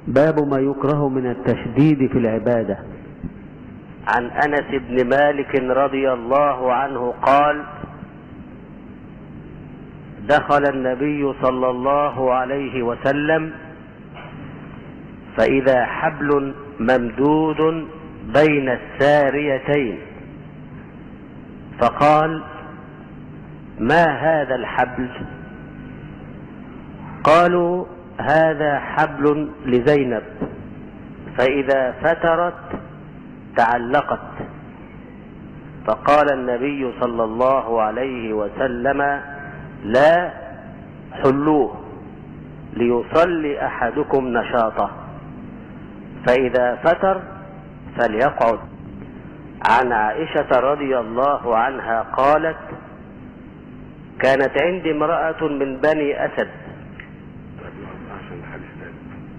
باب ما يكره من التشديد في العبادة عن انس بن مالك رضي الله عنه قال دخل النبي صلى الله عليه وسلم فاذا حبل ممدود بين الساريتين فقال ما هذا الحبل قالوا هذا حبل لزينب فاذا فترت تعلقت فقال النبي صلى الله عليه وسلم لا حلوه ليصلي احدكم نشاطه فاذا فتر فليقعد عن عائشه رضي الله عنها قالت كانت عندي امراه من بني اسد عشان الحديث ده.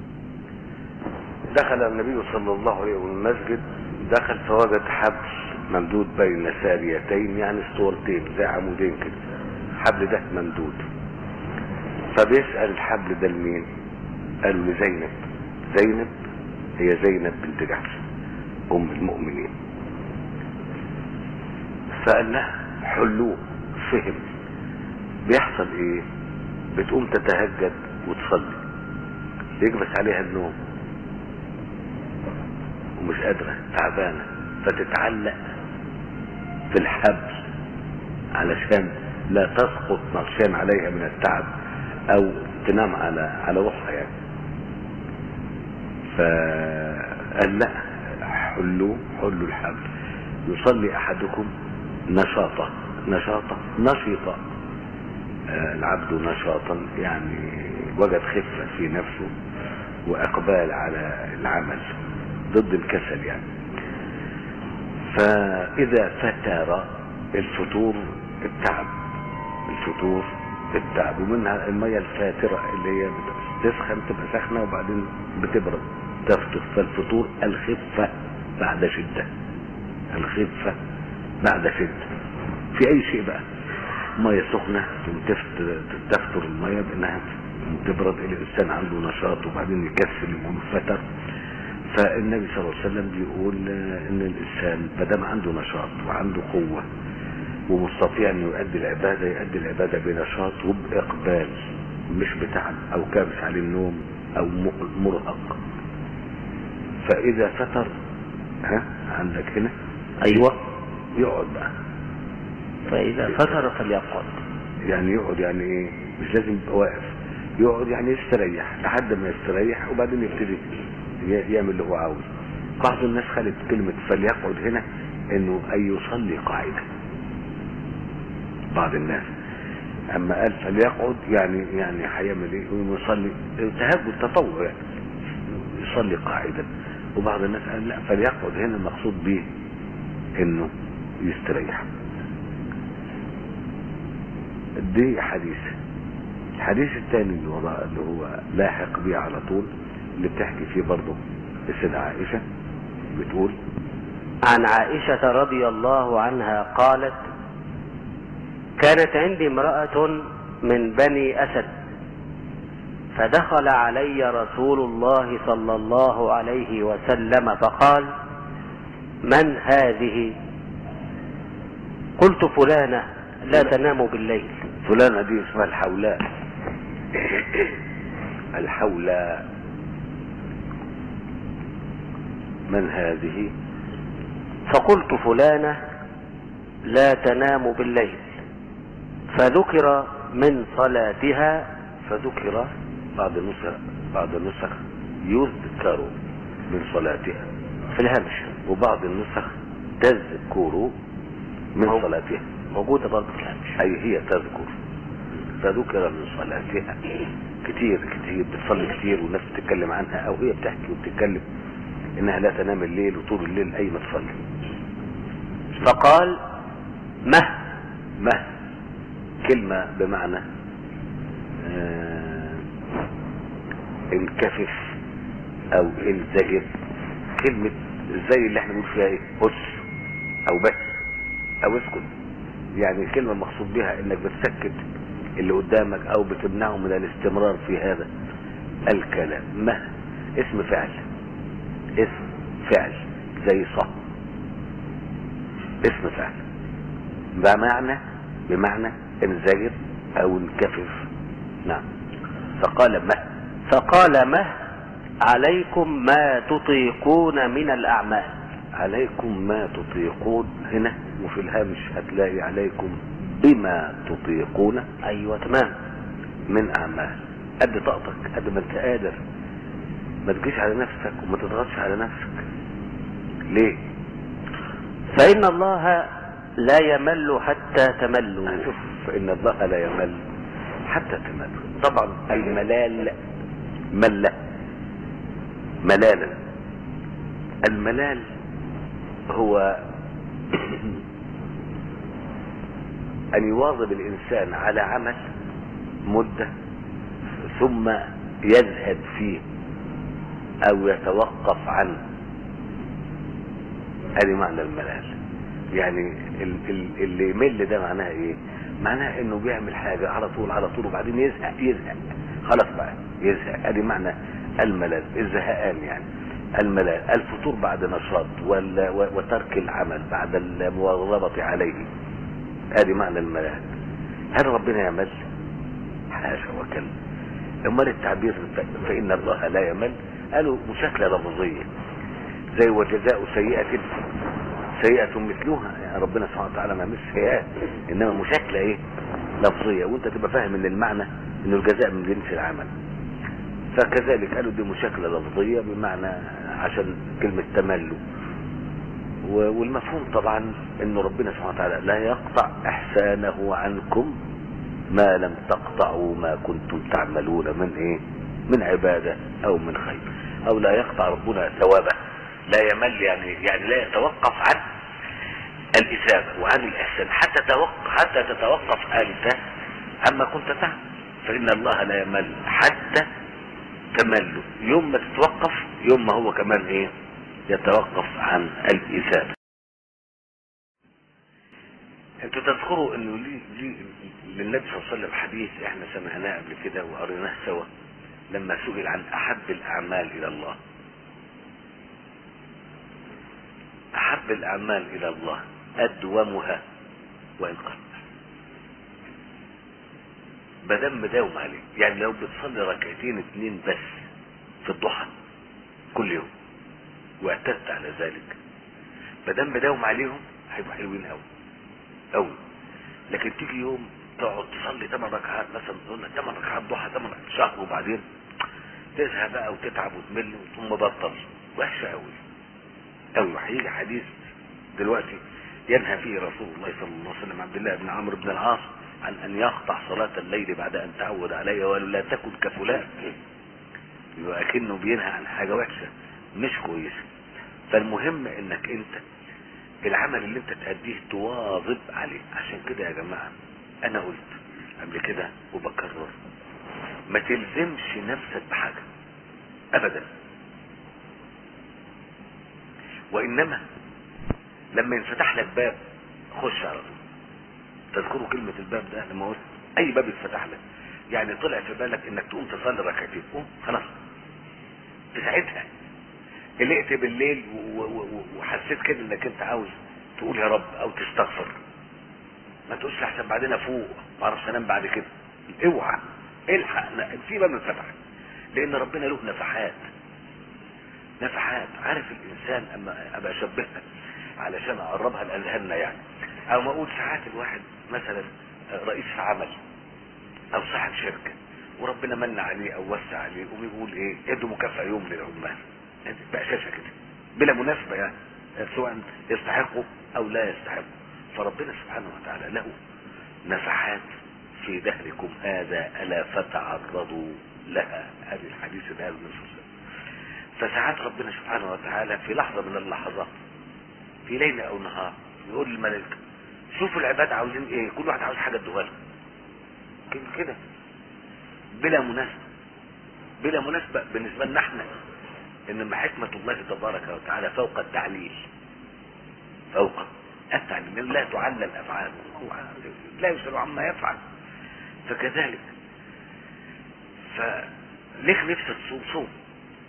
دخل النبي صلى الله عليه وسلم المسجد دخل فوجد حبل ممدود بين ساريتين يعني اسطورتين زي عمودين كده الحبل ده ممدود فبيسأل الحبل ده لمين قالوا لزينب زينب هي زينب بنت جحش ام المؤمنين فقال لها حلوه فهم بيحصل ايه بتقوم تتهجد وتصلي يكبس عليها النوم ومش قادرة تعبانة فتتعلق في الحبل علشان لا تسقط نقشان عليها من التعب او تنام على على روحها يعني فقال لا حلوا حلوا الحبل يصلي احدكم نشاطه نشاطه نشيطه آه، العبد نشاطا يعني وجد خفة في نفسه وإقبال على العمل ضد الكسل يعني فإذا فتر الفتور التعب الفتور التعب ومنها المية الفاترة اللي هي تسخن تبقى سخنة وبعدين بتبرد تفتر فالفطور الخفة بعد شدة الخفة بعد شدة في أي شيء بقى ميه سخنه تفت- تفتر الميه بانها تبرد الانسان عنده نشاط وبعدين يكسل يقول فتر فالنبي صلى الله عليه وسلم بيقول آه، ان الانسان ما دام عنده نشاط وعنده قوه ومستطيع انه يؤدي العباده يؤدي العباده بنشاط وباقبال مش بتعب او كابس عليه النوم او م- مرهق فاذا فتر ها عندك هنا ايوه يقعد بقى فاذا فتر فليقعد يعني يقعد يعني ايه مش لازم يبقى واقف يقعد يعني يستريح لحد ما يستريح وبعدين يبتدي ي- يعمل اللي هو عاوزه بعض الناس خلت كلمة فليقعد هنا انه ان يصلي قاعدة بعض الناس اما قال فليقعد يعني يعني هيعمل ايه يقوم يصلي تهجد تطوع يعني يصلي قاعدا وبعض الناس قال لا فليقعد هنا المقصود به انه يستريح دي حديث الحديث الثاني اللي هو اللي هو لاحق بيه على طول اللي بتحكي فيه برضه السيدة عائشة بتقول عن عائشة رضي الله عنها قالت كانت عندي امرأة من بني أسد فدخل علي رسول الله صلى الله عليه وسلم فقال من هذه قلت فلانة لا تنام بالليل فلانة دي اسمها الحولاء الحولاء من هذه فقلت فلانة لا تنام بالليل فذكر من صلاتها فذكر بعض النسخ بعض النسخ يذكر من صلاتها في الهامش وبعض النسخ تذكر من أو- صلاتها موجودة برضه في الهامش أي هي تذكر فذكر من صلاتها كتير كتير بتصلي كتير والناس بتتكلم عنها أو هي بتحكي وبتتكلم إنها لا تنام الليل وطول الليل أي ما تصلي فقال مه مه كلمة بمعنى آه، انكفف أو انزجر كلمة زي اللي احنا بنقول فيها ايه بص أو بس أو اسكت يعني الكلمة المقصود بها انك بتسكت اللي قدامك او بتمنعه من الاستمرار في هذا الكلام ما اسم فعل اسم فعل زي صح اسم فعل بمعنى بمعنى انزجر او انكفف نعم فقال ما فقال مه عليكم ما تطيقون من الأعمال عليكم ما تطيقون هنا وفي الهامش هتلاقي عليكم بما تطيقون أيوة تمام من اعمال قد طاقتك قد ما انت قادر ما تجيش على نفسك وما تضغطش على نفسك ليه فإن الله لا يمل حتى تملوا شوف فان الله لا يمل حتى تمل طبعا الملال مل ملالا الملال هو ان يواظب الانسان على عمل مدة ثم يزهد فيه او يتوقف عنه ادي معنى الملال يعني ال- ال- اللي يمل ده معناها ايه معناها انه بيعمل حاجة على طول على طول وبعدين يزهق يزهق خلاص بقى يزهق ادي معنى الملل الزهقان يعني الملل الفتور بعد نشاط وال- و- وترك العمل بعد المواظبة عليه ادي معنى الملل هل ربنا يمل حاشا وكلا امال التعبير ف- فان الله لا يمل قالوا مشاكله لفظيه زي وجزاء سيئه سيئه مثلها يعني ربنا سبحانه وتعالى ما مش سيئات انما مشاكله ايه لفظيه وانت تبقى فاهم ان المعنى انه الجزاء من جنس العمل فكذلك قالوا دي مشاكله لفظيه بمعنى عشان كلمه تملوا و- والمفهوم طبعا انه ربنا سبحانه وتعالى لا يقطع احسانه عنكم ما لم تقطعوا ما كنتم تعملون من ايه من عبادة او من خير او لا يقطع ربنا ثوابه لا يمل يعني يعني لا يتوقف عن الإثابة وعن الإحسان حتى توقف حتى تتوقف أنت عما كنت تعمل فإن الله لا يمل حتى تمل يوم ما تتوقف يوم ما هو كمان إيه يتوقف عن الإثابة انتوا تذكروا انه لي لي للنبي صلى الله عليه وسلم حديث احنا سمعناه قبل كده وقريناه سوا لما سئل عن احب الاعمال الى الله احب الاعمال الى الله ادومها وان قل مادام مداوم عليه يعني لو بتصلي ركعتين اتنين بس في الضحى كل يوم واعتدت على ذلك مادام مداوم عليهم هيبقوا حلوين قوي قوي لكن تيجي يوم تقعد تصلي 8 ركعات مثلا تقول لك 8 ركعات ضحى 8 شهر وبعدين تزهق بقى وتتعب وتمل وتقوم مبطل وحشه قوي قوي وهيجي حديث دلوقتي ينهى فيه رسول الله صلى الله عليه وسلم عبد الله بن عمرو بن العاص عن ان يقطع صلاه الليل بعد ان تعود عليها ولا تكن كفلان يبقى اكنه بينهى عن حاجه وحشه مش كويسه فالمهم انك انت العمل اللي انت تأديه تواظب عليه عشان كده يا جماعة انا قلت قبل كده وبكرر ما تلزمش نفسك بحاجة ابدا وانما لما ينفتح لك باب خش على طول تذكروا كلمة الباب ده لما قلت اي باب يتفتح لك يعني طلع في بالك انك تقوم تصلي ركعتين قوم خلاص في ساعتها قلقت بالليل و- و- و- وحسيت كده انك انت عاوز تقول يا رب او تستغفر ما تقولش احسن بعدين افوق ما اعرفش انام بعد كده اوعى الحق لا، في باب انفتح لان ربنا له نفحات نفحات عارف الانسان اما ابقى اشبهها علشان اقربها لاذهاننا يعني او ما اقول ساعات الواحد مثلا رئيس في عمل او صاحب شركه وربنا من عليه او وسع عليه يقوم يقول ايه ادوا مكافاه يوم للعمال بأساسها كده بلا مناسبة يعني سواء يستحقوا او لا يستحقوا فربنا سبحانه وتعالى له نفحات في دهركم هذا الا فتعرضوا لها هذه الحديث اللي قاله النبي صلى الله عليه وسلم فساعات ربنا سبحانه وتعالى في لحظة من اللحظات في ليلة او نهار يقول للملائكة شوفوا العباد عاوزين ايه كل واحد عاوز حاجة ادوها له كده كده بلا مناسبة بلا مناسبة بالنسبة لنا احنا انما حكمة الله تبارك وتعالى فوق التعليل فوق التعليل لا تعلل افعاله هو لا يسأل عما يفعل فكذلك فليك نفسك تصوم صوم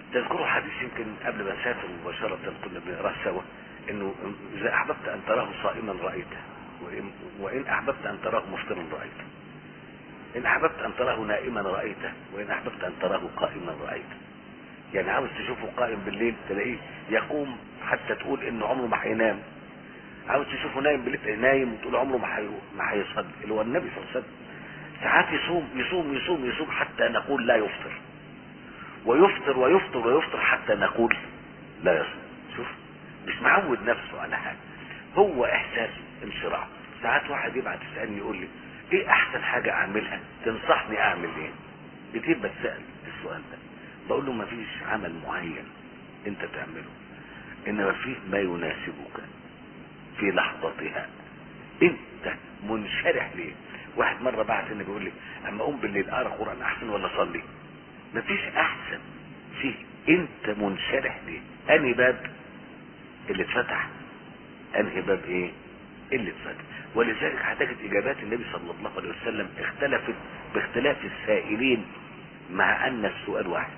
تذكروا حديث يمكن قبل ما نسافر مباشرة كنا بنقراه سوا انه اذا احببت ان تراه صائما رأيته وإن, وان احببت ان تراه مفطرا رأيته ان احببت ان تراه نائما رأيته وان احببت ان تراه قائما رأيته يعني عاوز تشوفه قائم بالليل تلاقيه يقوم حتى تقول انه عمره ما هينام عاوز تشوفه نايم بالليل نايم وتقول عمره ما حي... ما هيصلي اللي هو النبي صلى الله عليه وسلم ساعات يصوم يصوم يصوم يصوم حتى نقول لا يفطر ويفطر ويفطر ويفطر حتى نقول لا يصوم شوف مش معود نفسه على حاجه هو احساس انشراح ساعات واحد يبعت يسالني يقول لي ايه احسن حاجه اعملها تنصحني اعمل ايه كتير بتسال السؤال ده بقول له ما فيش عمل معين انت تعمله انما فيه ما يناسبك في لحظتها انت منشرح ليه واحد مره بعت لي بيقول لي اما اقوم بالليل اقرا قران احسن ولا اصلي مفيش احسن فيه انت منشرح ليه انهي باب اللي اتفتح انهي باب ايه اللي اتفتح ولذلك هتجد اجابات النبي صلى الله عليه وسلم اختلفت باختلاف السائلين مع ان السؤال واحد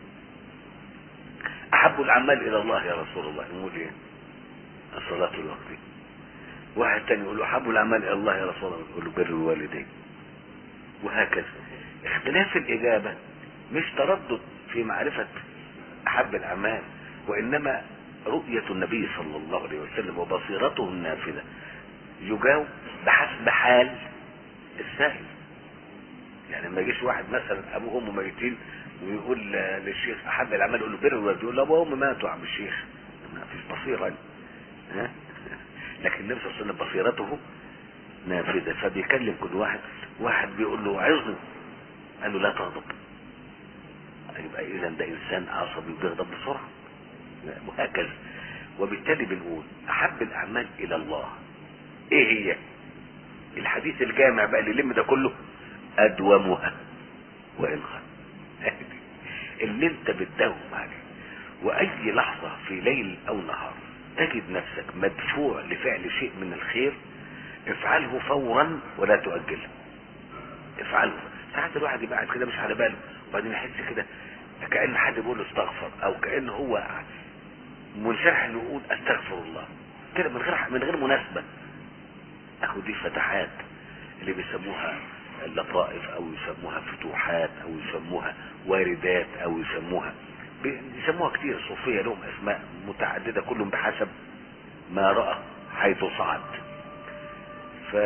احب الاعمال الى الله يا رسول الله نقول ايه الصلاه الوقت واحد تاني يقول له احب الاعمال الى الله يا رسول الله يقول له بر الوالدين وهكذا اختلاف الاجابه مش تردد في معرفه احب الاعمال وانما رؤيه النبي صلى الله عليه وسلم وبصيرته النافذه يجاوب بحسب حال السائل يعني لما يجيش واحد مثلا ابوه وامه ميتين ويقول للشيخ احب الاعمال يقول له بر الوالدين يقول له ابوه وامه ماتوا يا عم الشيخ ما فيش بصيره ها لكن النبي صلى الله عليه وسلم بصيرته نافذه فبيكلم كل واحد واحد بيقول له عظني قال له لا تغضب يبقى اذا ده انسان عصبي بيغضب بسرعه وهكذا وبالتالي بنقول احب الاعمال الى الله ايه هي الحديث الجامع بقى اللي يلم ده كله ادومها وان خل اللي انت بتداوم عليه واي لحظه في ليل او نهار تجد نفسك مدفوع لفعل شيء من الخير افعله فورا ولا تؤجله افعله ساعات الواحد يبقى قاعد كده مش على باله وبعدين يحس كده كأن حد بيقول له استغفر او كأن هو منشرح انه يقول استغفر الله كده من غير من غير مناسبة اهو دي فتحات اللي بيسموها اللطائف او يسموها فتوحات او يسموها واردات او يسموها بيسموها كتير صوفية لهم اسماء متعددة كلهم بحسب ما رأى حيث صعد ف...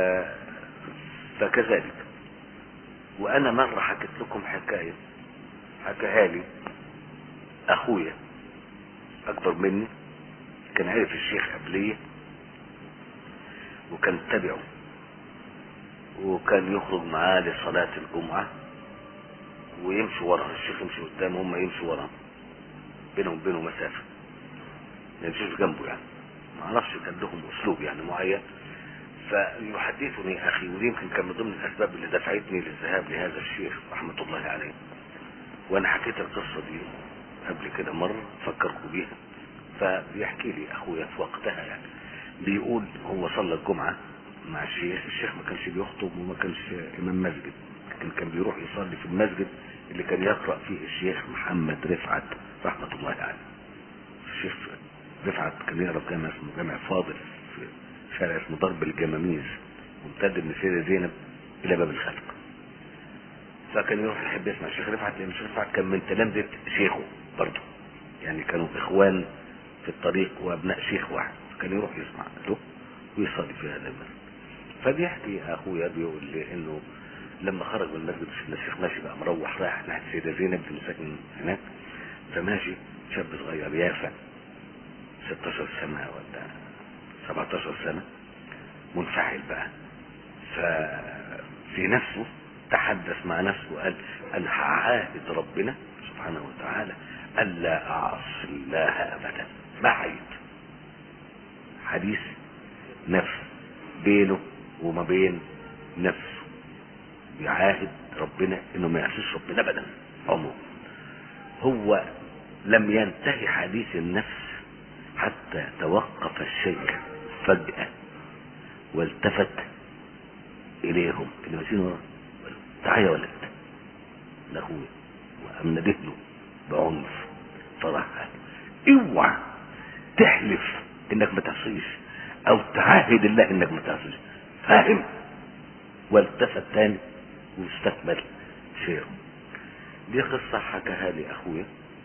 فكذلك وانا مرة حكيت لكم حكاية حكاها لي اخويا اكبر مني كان عارف الشيخ قبليه وكان تبعه وكان يخرج معاه لصلاة الجمعة ويمشي ورا الشيخ يمشي قدامه هم يمشوا ورا بينهم وبينه مسافة ما يمشيش جنبه يعني ما اعرفش كان لهم اسلوب يعني معين فيحدثني اخي ودي يمكن كان من ضمن الاسباب اللي دفعتني للذهاب لهذا الشيخ رحمة الله عليه وانا حكيت القصة دي قبل كده مرة فكركم بيها فبيحكي لي اخويا في وقتها يعني بيقول هو صلى الجمعة مع الشيخ الشيخ ما كانش بيخطب وما كانش امام مسجد لكن كان بيروح يصلي في المسجد اللي كان يقرأ فيه الشيخ محمد رفعت رحمة الله عليه الشيخ رفعت كان يقرأ في جامع اسمه جامع فاضل في شارع اسمه ضرب الجماميز ممتد من سيدة زينب الى باب الخلق فكان يروح يحب يسمع الشيخ رفعت لان الشيخ رفعت كان من تلامذة شيخه برضه يعني كانوا اخوان في الطريق وابناء شيخ واحد كان يروح يسمع له ويصلي في هذا المسجد فبيحكي اخويا بيقول لي انه لما خرج من المسجد الشيخ ماشي بقى مروح رايح ناحيه السيده زينب اللي ساكن هناك فماشي شاب صغير يافع 16 سنه ولا 17 سنه منفعل بقى ففي نفسه تحدث مع نفسه وقال انا هعاهد ربنا سبحانه وتعالى الا اعصي الله ابدا بعيد حديث نفس بينه وما بين نفسه يعاهد ربنا انه ما يعصيش ربنا ابدا عمره هو لم ينتهي حديث النفس حتى توقف الشيخ فجأة والتفت اليهم اللي ماشيين وراه تعالى يا ولد لاخويا وقام ناديه له بعنف فسرها اوعى تحلف انك ما تعصيش او تعاهد الله انك ما تعصيش فاهم والتفت تاني واستكمل سيره دي قصة حكاها لي اخويا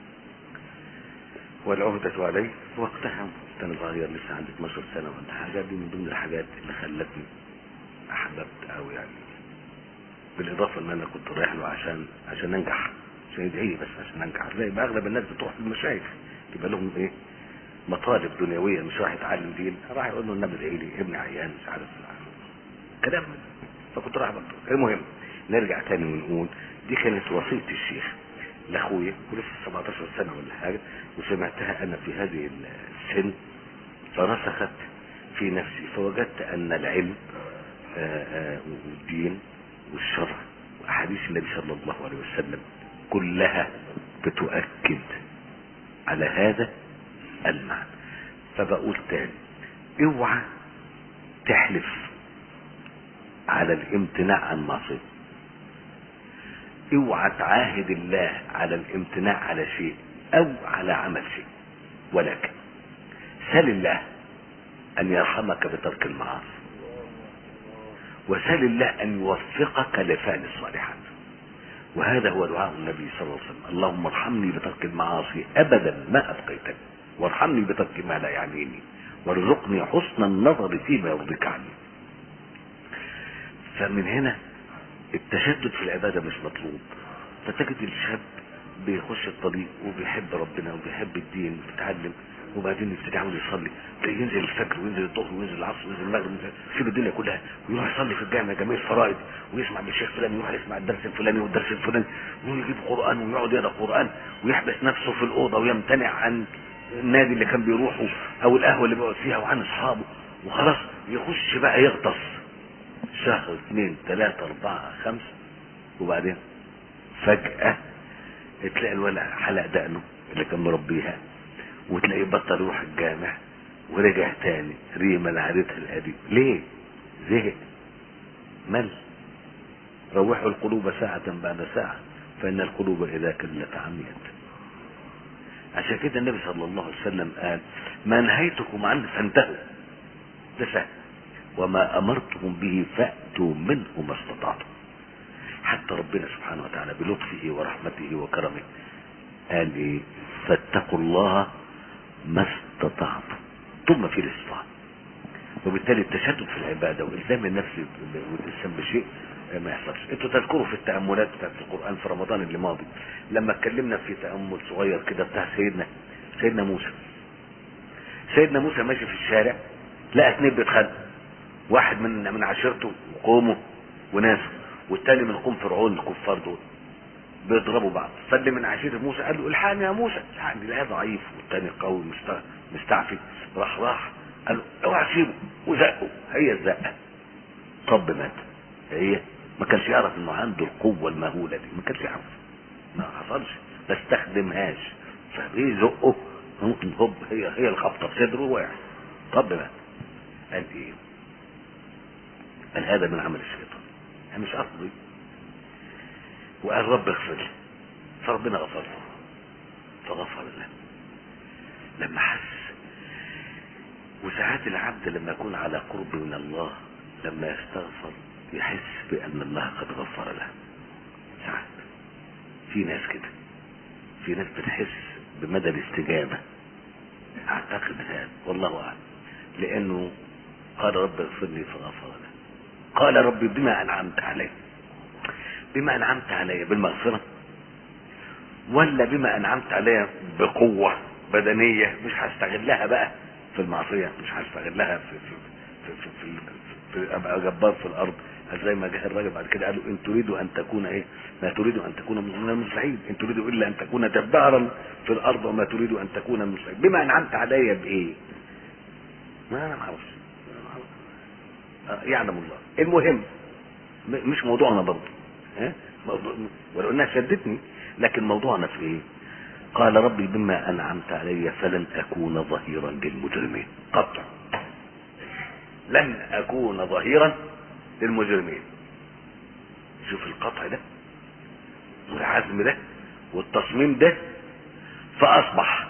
والعهدة علي وقتها كنت انا صغير لسه عندي 12 سنة ولا حاجة دي من ضمن الحاجات اللي خلتني احببت قوي يعني بالاضافة ان انا كنت رايح له عشان عشان انجح عشان يدعي لي بس عشان انجح زي ما اغلب الناس بتروح للمشايخ يبقى لهم ايه مطالب دنيوية مش راح يتعلم دين راح يقول له النبي ادعي لي ابني عيان مش عارف كلام من ده. فكنت رايح بطل المهم نرجع تاني ونقول دي كانت وصية الشيخ لاخويا ولسه 17 سنة ولا حاجة وسمعتها انا في هذه السن فرسخت في نفسي فوجدت ان العلم آه، آه، والدين والشرع واحاديث النبي صلى الله عليه وسلم كلها بتؤكد على هذا المعنى فبقول تاني اوعى تحلف على الامتناع عن معصيه اوعى تعاهد الله على الامتناع على شيء او على عمل شيء ولكن سل الله ان يرحمك بترك المعاصي وسل الله ان يوفقك لفعل الصالحات وهذا هو دعاء النبي صلى الله عليه وسلم اللهم ارحمني بترك المعاصي ابدا ما ابقيتني وارحمني بترك ما لا يعنيني وارزقني حسن النظر فيما يرضيك عني فمن هنا التشدد في العبادة مش مطلوب فتجد الشاب بيخش الطريق وبيحب ربنا وبيحب الدين وبيتعلم وبعدين يبتدي عاوز يصلي تلاقيه ينزل الفجر وينزل الظهر وينزل العصر وينزل المغرب وينزل يسيب الدنيا كلها ويروح يصلي في الجامع جميع الفرائض ويسمع من الشيخ فلان يروح يسمع الدرس الفلاني والدرس الفلاني ويجيب قران ويقعد يقرا قران ويحبس نفسه في الاوضه ويمتنع عن النادي اللي كان بيروحه او القهوه اللي بيقعد فيها وعن اصحابه وخلاص يخش بقى يغطس شهر اثنين ثلاثة أربعة خمسة وبعدين فجأة تلاقي الولد حلق دقنه اللي كان مربيها وتلاقيه بطل يروح الجامع ورجع تاني ريما لعادتها القديم ليه؟ زهق مل روحوا القلوب ساعة بعد ساعة فإن القلوب إذا كلت عميت عشان كده النبي صلى الله عليه وسلم قال ما نهيتكم عنه فانتهوا ده سهل وما امرتكم به فاتوا منه ما استطعتم حتى ربنا سبحانه وتعالى بلطفه ورحمته وكرمه قال ايه فاتقوا الله ما استطعتم ثم في الاستطاعه وبالتالي التشدد في العباده والزام النفس والانسان بشيء ما يحصلش انتوا تذكروا في التاملات بتاعت القران في رمضان اللي ماضي لما اتكلمنا في تامل صغير كده بتاع سيدنا سيدنا موسى سيدنا موسى ماشي في الشارع لقى اتنين بيتخانقوا واحد من من عشيرته وقومه وناسه والتاني من قوم فرعون الكفار دول بيضربوا بعض فاللي من عشيرة موسى قال له الحقني يا موسى الحقني لا ضعيف والتاني قوي مست- مستعفي راح راح قال له اوعى تسيبه وزقه هي الزقه طب مات هي ما كانش يعرف انه عنده القوه المهوله دي ما كانش يعرف ما حصلش ما استخدمهاش فايه زقه ممكن هوب هي هي الخبطه في صدره وقع طب مات قال ايه قال هذا من عمل الشيطان انا مش قصدي وقال رب اغفر لي فربنا غفر له فغفر له لما حس وساعات العبد لما يكون على قرب من الله لما يستغفر يحس بان الله قد غفر له ساعات في ناس كده في ناس بتحس بمدى الاستجابه اعتقد هذا والله اعلم لانه قال رب اغفر لي فغفر له قال ربي بما انعمت علي بما انعمت علي بالمغفره ولا بما انعمت علي بقوه بدنيه مش هستغلها بقى في المعصيه مش هستغلها في في في في, في, في, في ابقى جبار في الارض زي ما جه الراجل بعد كده قالوا ان تريدوا ان تكون ايه ما تريدوا ان تكون من المصلحين ان تريدوا الا ان تكون جبارا في الارض وما تريدوا ان تكون من المصلحين بما انعمت علي بايه ما انا ما اعرفش يعلم الله المهم م- مش موضوعنا برضه ها موضوع ولو انها شدتني لكن موضوعنا في ايه قال ربي بما انعمت علي فلن اكون ظهيرا للمجرمين قطع لن اكون ظهيرا للمجرمين شوف القطع ده والعزم ده والتصميم ده فاصبح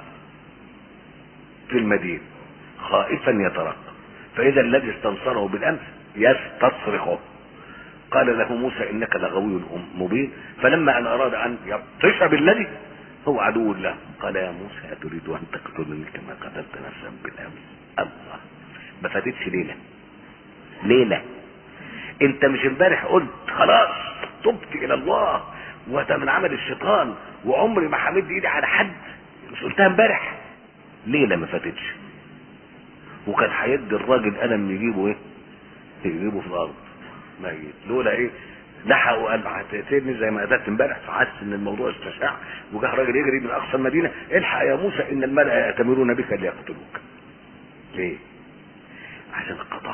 في المدينة خائفا يترقب فاذا الذي استنصره بالامس يستصرخه قال له موسى انك لغوي مبين فلما ان اراد ان يبطش بالذي هو عدو الله قال يا موسى اتريد ان تقتلني كما قتلت نفسا بالامس الله ما فاتتش ليله ليله انت مش امبارح قلت خلاص تبت الى الله وده من عمل الشيطان وعمري ما حمد ايدي على حد مش قلتها امبارح ليله ما فاتتش وكان هيدي الراجل قلم يجيبه ايه يجيبه في الارض ميت لولا ايه لحقوا قال هتقتلني زي ما قتلت امبارح فحس ان الموضوع استشاع وجه راجل يجري من اقصى المدينه الحق يا موسى ان الملأ يأتمرون بك ليقتلوك ليه عشان القضاء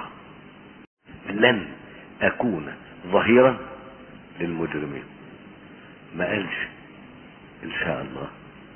لن اكون ظهيرا للمجرمين ما قالش ان شاء الله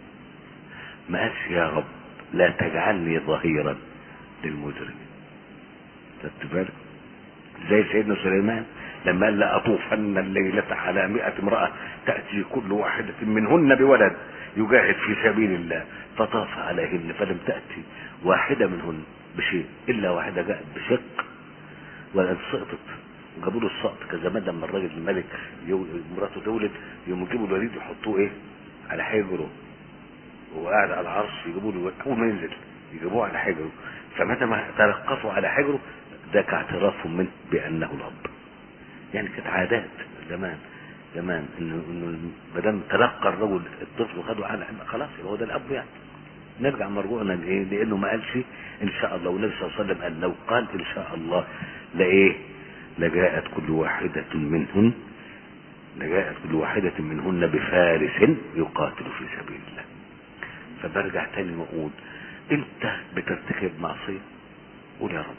ما قالش يا رب لا تجعلني ظهيرا للمجرمين خدت بالك زي سيدنا سليمان لما قال لأطوفن الليلة على مئة امرأة تأتي كل واحدة منهن بولد يجاهد في سبيل الله فطاف عليهن فلم تأتي واحدة منهن بشيء إلا واحدة جاءت بشق ولد سقطت وجابوا له السقط كان زمان لما الراجل الملك يو- مراته تولد يقوموا يجيبوا الوليد يحطوه ايه على حجره وهو قاعد على العرش يجيبوا له اول ما ينزل يجيبوه على حجره فمتى ما تلقفوا على حجره ده كاعترافهم منه بانه الاب يعني كانت عادات زمان زمان انه انه ما دام تلقى الرجل الطفل وخده على خلاص يبقى هو ده الاب يعني نرجع مرجوعنا لايه؟ لانه ما قالش ان شاء الله والنبي صلى الله عليه وسلم قال لو قال ان شاء الله لايه؟ لجاءت كل واحدة منهن لجاءت كل واحدة منهن بفارس يقاتل في سبيل الله فبرجع تاني واقول انت بترتكب معصية قول يا رب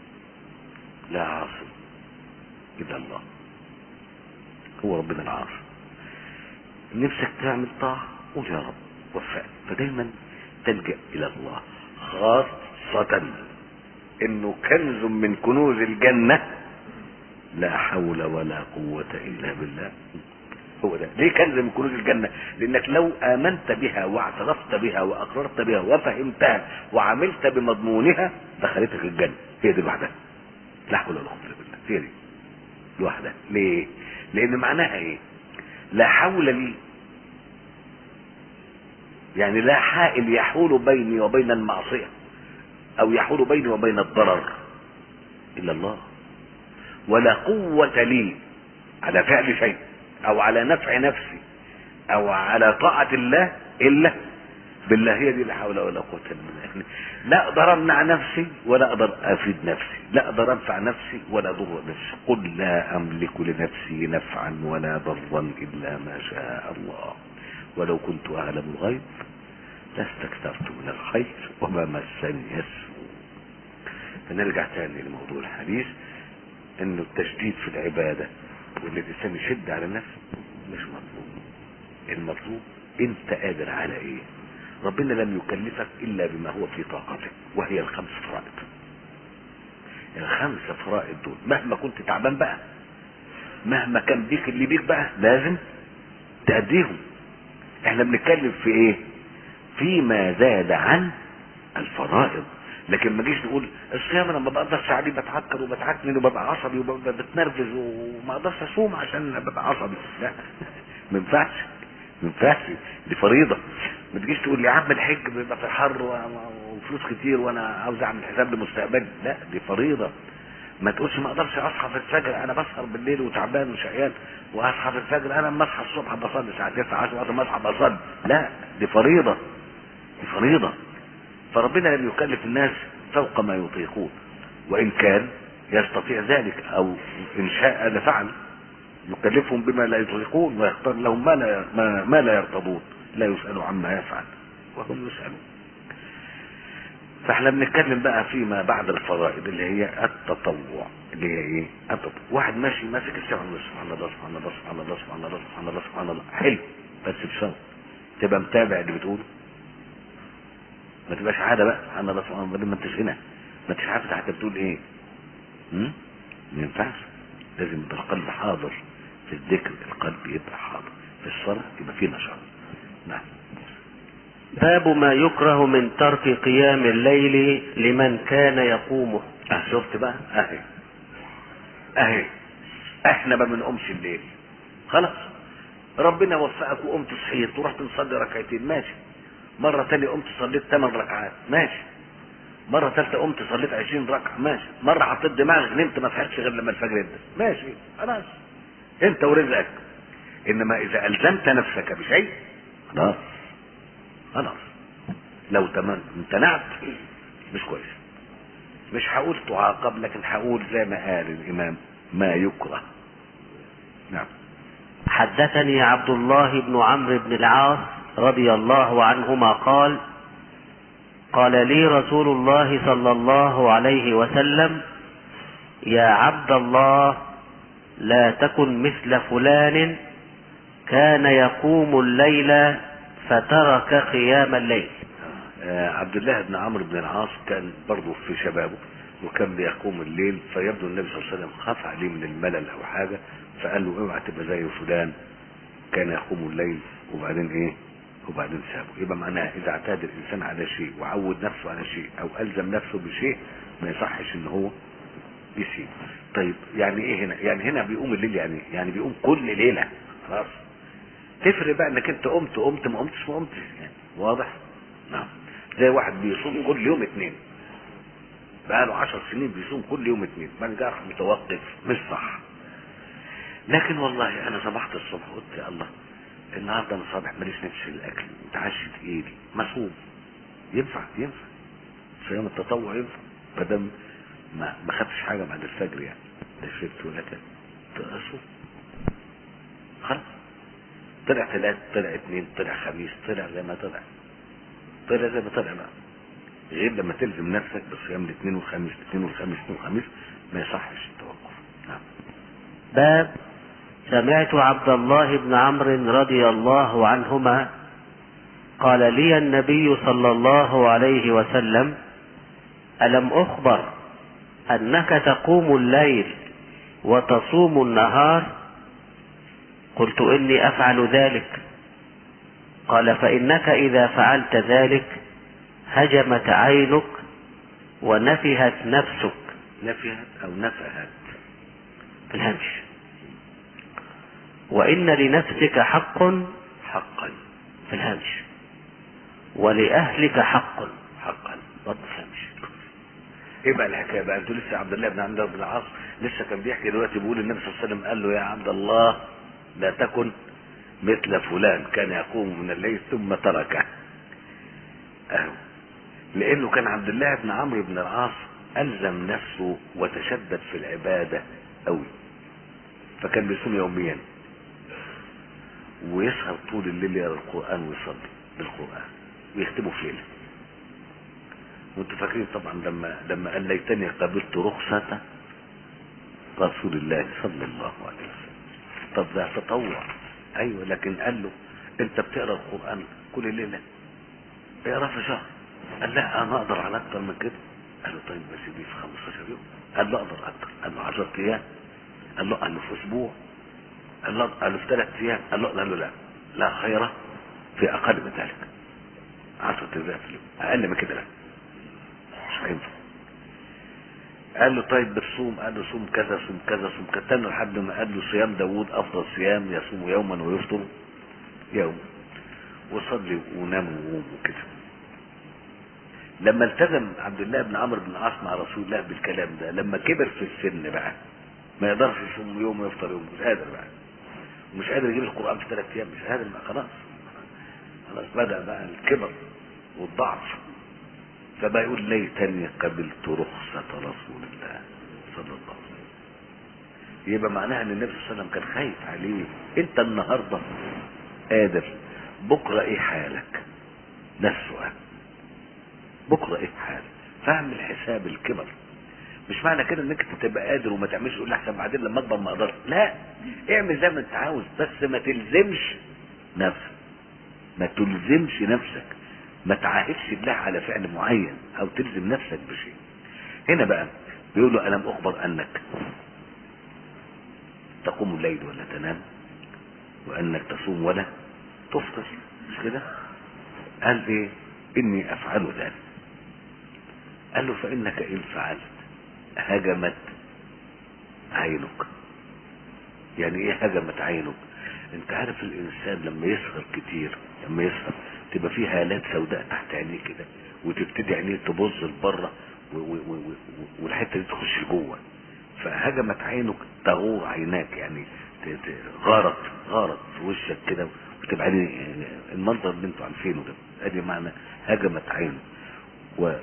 لا عاصم الا الله هو ربنا العاصم نفسك تعمل طاعة قول يا رب وفقني فدايما تلجأ الى الله خاصة انه كنز من كنوز الجنة لا حول ولا قوة الا بالله هو ده ليه كنز من كنوز الجنة لانك لو امنت بها واعترفت بها واقررت بها وفهمتها وعملت بمضمونها دخلتك الجنة هي دي لوحدها لا حول ولا قوة الا بالله هي دي لوحدها ليه لان معناها ايه لا حول لي يعني لا حائل يحول بيني وبين المعصية او يحول بيني وبين الضرر الا الله ولا قوة لي على فعل شيء او على نفع نفسي او على طاعة الله الا بالله هي دي لا حول ولا قوة الا بالله لا اقدر امنع نفسي ولا اقدر افيد نفسي لا اقدر انفع نفسي ولا اضر نفسي قل لا املك لنفسي نفعا ولا ضرا الا ما شاء الله ولو كنت اعلم الغيب لاستكثرت من الخير وما مسني السوء فنرجع تاني لموضوع الحديث انه التشديد في العبادة وان الانسان يشد على نفسه مش مطلوب المطلوب انت قادر على ايه ربنا لم يكلفك الا بما هو في طاقتك وهي الخمس فرائض الخمس فرائض دول مهما كنت تعبان بقى مهما كان بيك اللي بيك بقى لازم تأديهم احنا بنتكلم في ايه فيما زاد عن الفرائض لكن ما جيش نقول الصيام انا ما بقدرش عليه بتعكر وبتعكنن وببقى عصبي وببقى بتنرفز وما اقدرش اصوم عشان ببقى عصبي لا ما ينفعش ما ينفعش دي فريضه ما تجيش تقول لي يا عم الحج بيبقى في الحر و- وفلوس كتير وانا عاوز اعمل حساب لمستقبلي لا دي فريضه ما تقولش ما اقدرش اصحى في الفجر انا بسهر بالليل وتعبان وشقيان واصحى في الفجر انا لما اصحى الصبح بصلي الساعه 9 10 وقت ما اصحى بصلي لا دي فريضه دي فريضه فربنا لم يكلف الناس فوق ما يطيقون وان كان يستطيع ذلك او ان شاء لفعل يكلفهم بما لا يطيقون ويختار لهم ما لا ما, ما لا يرتضون لا يسأل عما يفعل وهم يسألون فاحنا بنتكلم بقى فيما بعد الفرائض اللي هي التطوع اللي هي ايه التطوع واحد ماشي ماسك السبع سبحان الله سبحان الله سبحان الله سبحان الله سبحان الله سبحان الله حلو بس بشرط تبقى متابع اللي بتقوله ما تبقاش عاده بقى سبحان الله سبحان الله ما انتش هنا ما انتش عارف انت بتقول ايه هم؟ ما ينفعش لازم يبقى القلب حاضر في الذكر القلب يبقى حاضر في الصلاه يبقى فيه نشاط نعم باب ما يكره من ترك قيام الليل لمن كان يقومه اه شفت بقى اهي اهي احنا ما بنقومش الليل خلاص ربنا وفقك وقمت صحيت ورحت نصلي ركعتين ماشي مرة تانية قمت صليت ثمان ركعات ماشي مرة ثالثة قمت صليت عشرين ركعة ماشي مرة حطيت دماغك نمت ما صحيتش غير لما الفجر يبدا ماشي خلاص انت ورزقك انما اذا الزمت نفسك بشيء خلاص خلاص لو تمن امتنعت مش كويس مش هقول تعاقب لكن هقول زي ما قال الامام ما يكره نعم حدثني عبد الله بن عمرو بن العاص رضي الله عنهما قال قال لي رسول الله صلى الله عليه وسلم يا عبد الله لا تكن مثل فلان كان يقوم الليل فترك قيام الليل آه عبد الله بن عمرو بن العاص كان برضه في شبابه وكان بيقوم الليل فيبدو النبي صلى الله عليه وسلم خاف عليه من الملل او حاجه فقال له اوعى تبقى زي فلان كان يقوم الليل وبعدين ايه وبعدين سابه يبقى معناها اذا اعتاد الانسان على شيء وعود نفسه على شيء او الزم نفسه بشيء ما يصحش ان هو يسيب طيب يعني ايه هنا يعني هنا بيقوم الليل يعني يعني بيقوم كل ليله خلاص تفرق بقى انك انت قمت قمت ما قمتش ما قمتش يعني واضح نعم زي واحد بيصوم كل يوم اثنين بقاله عشر سنين بيصوم كل يوم اثنين بعد كده راح متوقف مش صح لكن والله انا صبحت الصبح قلت يا الله النهارده انا صابح ماليش نفس الاكل اتعشت ايدي مصوم ينفع ينفع صيام التطوع ينفع ما دام ما ما خدتش حاجه بعد الفجر يعني لا شربت ولا كده اصوم خلاص طلع ثلاث طلع اثنين طلع خميس طلع زي ما طلع طلع زي ما طلع بقى غير لما تلزم نفسك بصيام الاثنين والخميس الاثنين والخميس الاثنين والخميس ما يصحش التوقف نعم باب سمعت عبد الله بن عمرو رضي الله عنهما قال لي النبي صلى الله عليه وسلم ألم أخبر أنك تقوم الليل وتصوم النهار قلت إني أفعل ذلك قال فإنك إذا فعلت ذلك هجمت عينك ونفهت نفسك نفهت او نفهت في الهمش وإن لنفسك حق حقا في الهمش ولأهلك حق حقا برضه في الهمش ايه بقى الحكايه بقى انتوا لسه عبد الله بن عمرو بن العاص لسه كان بيحكي دلوقتي بيقول النبي صلى الله عليه وسلم قال له يا عبد الله لا تكن مثل فلان كان يقوم من الليل ثم تركه اهو لانه كان عبد الله بن عمرو بن العاص الزم نفسه وتشدد في العباده قوي فكان بيصوم يوميا ويسهر طول الليل يقرا القران ويصلي بالقران ويختمه في ليله وانتوا فاكرين طبعا لما لما قال ليتني قبلت رخصة رسول الله صلى الله عليه وسلم طب ده تطوع ايوه لكن قال له انت بتقرا القران كل ليله اقرا في شهر قال لا انا اقدر على اكتر من كده قال له طيب بس دي في 15 يوم قال له اقدر اكتر قال له 10 ايام قال له قال له في اسبوع قال له قال له في ثلاث ايام قال له قال له لا لا خير في اقل من ذلك 10 ايام في اليوم اقل من كده لا مش هينفع قال له طيب بتصوم قال له صوم كذا صوم كذا صوم كذا تاني لحد ما قال له صيام داوود افضل صيام يصوم يوما ويفطر يوم وصلي ونام وقوم وكده لما التزم عبد الله بن عمرو بن العاص مع رسول الله بالكلام ده لما كبر في السن بقى ما يقدرش يصوم يوم ويفطر يوم مش قادر بقى ومش قادر يجيب القران في ثلاث ايام مش قادر بقى خلاص خلاص بدا بقى الكبر والضعف فبقى يقول ليتني قبلت رخصة رسول الله صلى الله عليه وسلم يبقى معناها ان النبي صلى الله عليه وسلم كان خايف عليه انت النهارده قادر بكره ايه حالك ده السؤال بكره ايه حالك فاهم الحساب الكبر مش معنى كده انك انت تبقى قادر وما تعملش تقول احسن بعدين لما اكبر ما اقدرش لا اعمل زي ما انت عاوز بس ما تلزمش نفسك ما تلزمش نفسك ما تعاهدش الله على فعل معين او تلزم نفسك بشيء هنا بقى بيقول له الم اخبر انك تقوم الليل ولا تنام وانك تصوم ولا تفطر مش كده قال ايه اني افعل ذلك قال له فانك ان فعلت هجمت عينك يعني ايه هجمت عينك انت عارف الانسان لما يسهر كتير لما يسهر تبقى فيه هالات سوداء تحت عينيه كده وتبتدي عينيه تبص لبره و- و- و- و- والحته دي تخش جوه فهجمت عينك تغور عيناك يعني ت- ت- غارت غارت في وشك كده وتبقى عيني يعني المنظر اللي انتوا عارفينه ده ادي معنى هجمت عينك و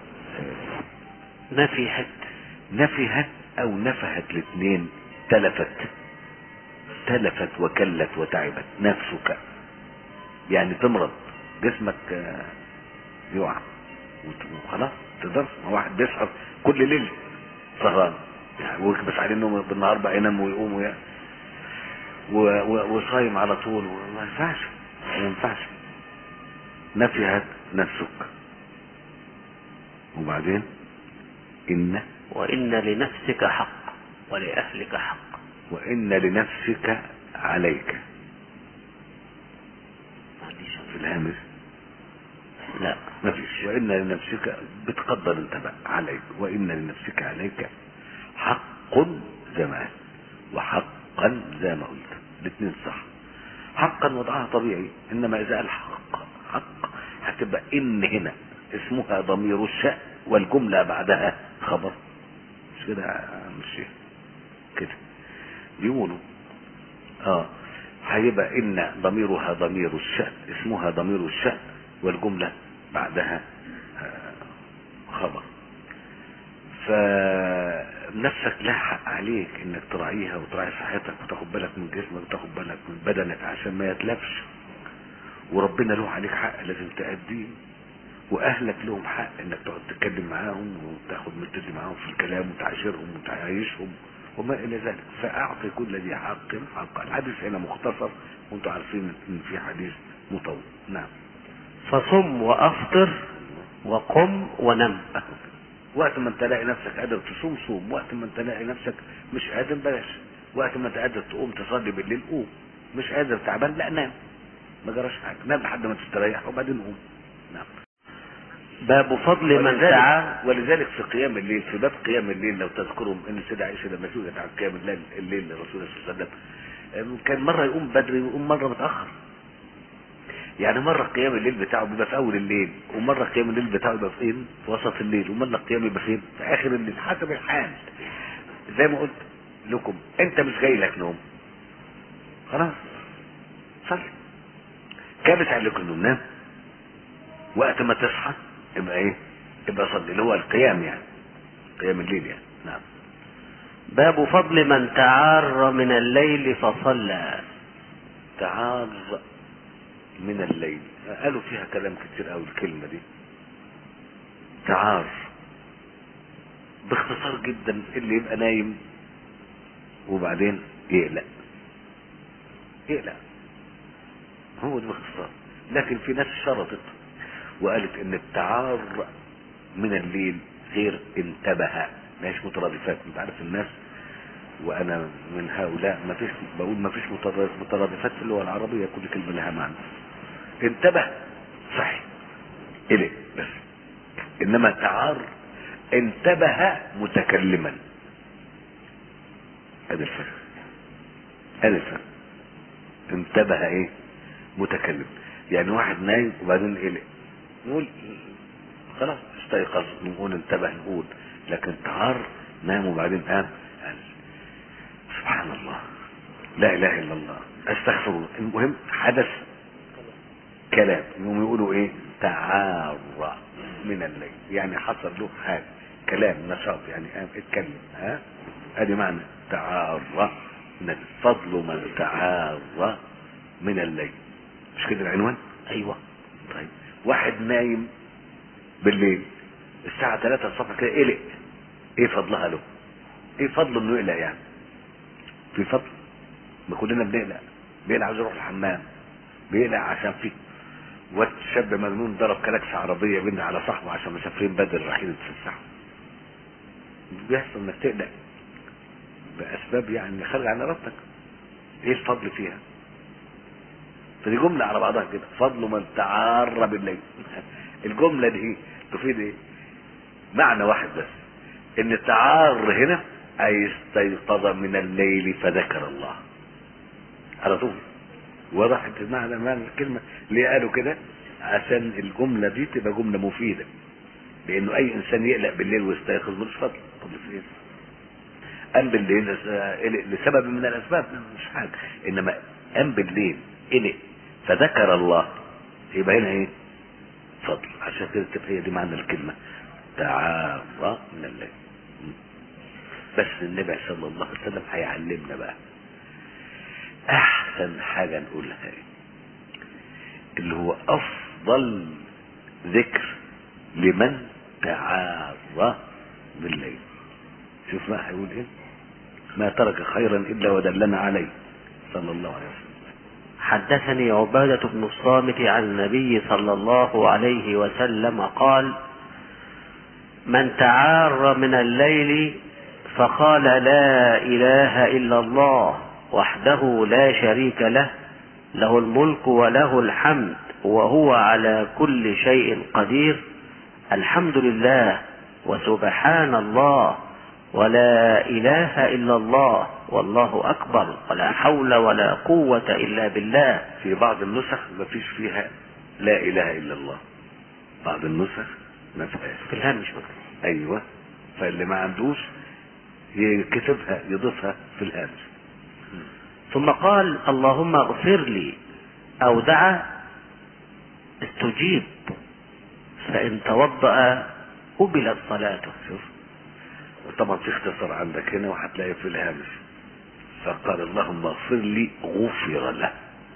نفحت نفهت او نفهت الاثنين تلفت تلفت وكلت وتعبت نفسك يعني تمرض جسمك آه، يقع وت- وخلاص تقدرش ما واحد بيسهر كل ليل سهران يعني ويكبس عليه النوم بالنهار بقى ينام ويقوم ويا و- و- وصايم على طول ما ينفعش ما ينفعش نفهت نفسك وبعدين إن وإن لنفسك حق ولأهلك حق وإن لنفسك عليك ما عنديش في الهامش لا ما فيش وإن لنفسك بتقدر انت بقى عليك وإن لنفسك عليك حق زي ما قال وحقا زي ما قلت الاثنين صح حقا وضعها طبيعي انما اذا قال حق حق هتبقى ان هنا اسمها ضمير الشأن والجملة بعدها خبر مش كده يا مش كده بيقولوا اه هيبقى ان ضميرها ضمير الشأن اسمها ضمير الشأن والجملة بعدها آه، خبر فنفسك لها حق عليك انك تراعيها وتراعي صحتك وتاخد بالك من جسمك وتاخد بالك من بدنك عشان ما يتلفش وربنا له عليك حق لازم تأديه واهلك لهم حق انك تقعد تتكلم معاهم وتاخد متدي معاهم في الكلام وتعاشرهم وتعايشهم وما الى ذلك فاعطي كل ذي حق حقا الحديث هنا مختصر وانتم عارفين ان في حديث مطول نعم فصم وأفطر وقم ونم وقت ما انت تلاقي نفسك قادر تصوم صوم وقت ما انت تلاقي نفسك مش قادر بلاش وقت ما انت قادر تقوم تصلي بالليل قوم مش قادر تعبان لا نام ما جراش حاجه نام لحد ما تستريح وبعدين قوم نعم باب فضل من دعا ولذلك, ولذلك في قيام الليل في باب قيام الليل لو تذكرهم ان السيدة عائشة لما سئلت عن قيام الليل الليل للرسول صلى الله عليه وسلم كان مرة يقوم بدري ويقوم مرة متأخر يعني مرة قيام الليل بتاعه بيبقى في أول الليل ومرة قيام الليل بتاعه بيبقى فين في وسط الليل ومرة القيام يبقى فين في آخر الليل حسب الحال زي ما قلت لكم أنت مش جاي لك نوم خلاص صلي كابس عليك النوم نام وقت ما تصحى يبقى ايه يبقى صلي اللي هو القيام يعني قيام الليل يعني نعم باب فضل من تعار من الليل فصلى تعار من الليل قالوا فيها كلام كتير قوي الكلمة دي تعار باختصار جدا اللي يبقى نايم وبعدين يقلق يقلق هو ده باختصار لكن في ناس شرطت وقالت ان التعار من الليل غير انتبه ماهيش مترادفات انت عارف الناس وانا من هؤلاء ما فيش بقول ما فيش مترادفات في اللغه العربيه كل كلمه لها معنى انتبه صحيح اليه بس انما تعار انتبه متكلما هذا الفرق هذا الفرق انتبه ايه متكلم يعني واحد نايم وبعدين قلق نقول خلاص استيقظ نقول انتبه نقول لكن تعار نام وبعدين قام قال سبحان الله لا اله الا الله استغفر الله المهم حدث كلام يوم يقولوا ايه تعار من الليل يعني حصل له حاجه كلام نشاط يعني قام اتكلم ها ادي معنى تعار من فضل من تعار من الليل مش كده العنوان ايوه طيب واحد نايم بالليل الساعة 3 الصبح كده قلق ايه فضلها له ايه فضل انه يقلق يعني في فضل ما كلنا بنقلق بيقلق عايز يروح الحمام بيقلق عشان في واد شاب مجنون ضرب كلاكس عربية بين على صاحبه عشان مسافرين بدر رايحين يتفسحوا بيحصل انك تقلق باسباب يعني خارجة عن ارادتك ايه الفضل فيها فدي جملة على بعضها كده فضل من تعار بالليل الجملة دي تفيد ايه معنى واحد بس ان التعار هنا اي استيقظ من الليل فذكر الله على طول وضحت معنى معنى الكلمة ليه قالوا كده عشان الجملة دي تبقى جملة مفيدة لانه اي انسان يقلق بالليل ويستيقظ ملوش فضل فضل في ايه قام بالليل قلق لسبب من الاسباب مش حاجة انما قام بالليل قلق فذكر الله يبقى هنا ايه فضل عشان كده تبقى هي دي معنى الكلمة تعارى من الليل بس النبي صلى الله عليه وسلم هيعلمنا بقى احسن حاجة نقولها ايه اللي هو افضل ذكر لمن تعارى بالليل شوف ما هيقول ايه ما ترك خيرا الا ودلنا عليه صلى الله عليه وسلم حدثني عبادة بن الصامت عن النبي صلى الله عليه وسلم قال من تعار من الليل فقال لا إله إلا الله وحده لا شريك له له الملك وله الحمد وهو على كل شيء قدير الحمد لله وسبحان الله ولا إله إلا الله والله أكبر ولا حول ولا قوة إلا بالله في بعض النسخ ما فيش فيها لا اله الا الله بعض النسخ ما فيهاش في الهامش مكتوب ايوه فاللي ما عندوش يكتبها يضيفها في الهامش ثم قال اللهم اغفر لي أو دعا استجيب فإن توضأ قبلت صلاته شوف وطبعا في اختصار عندك هنا وهتلاقي في الهامش فقال اللهم اغفر لي غفر له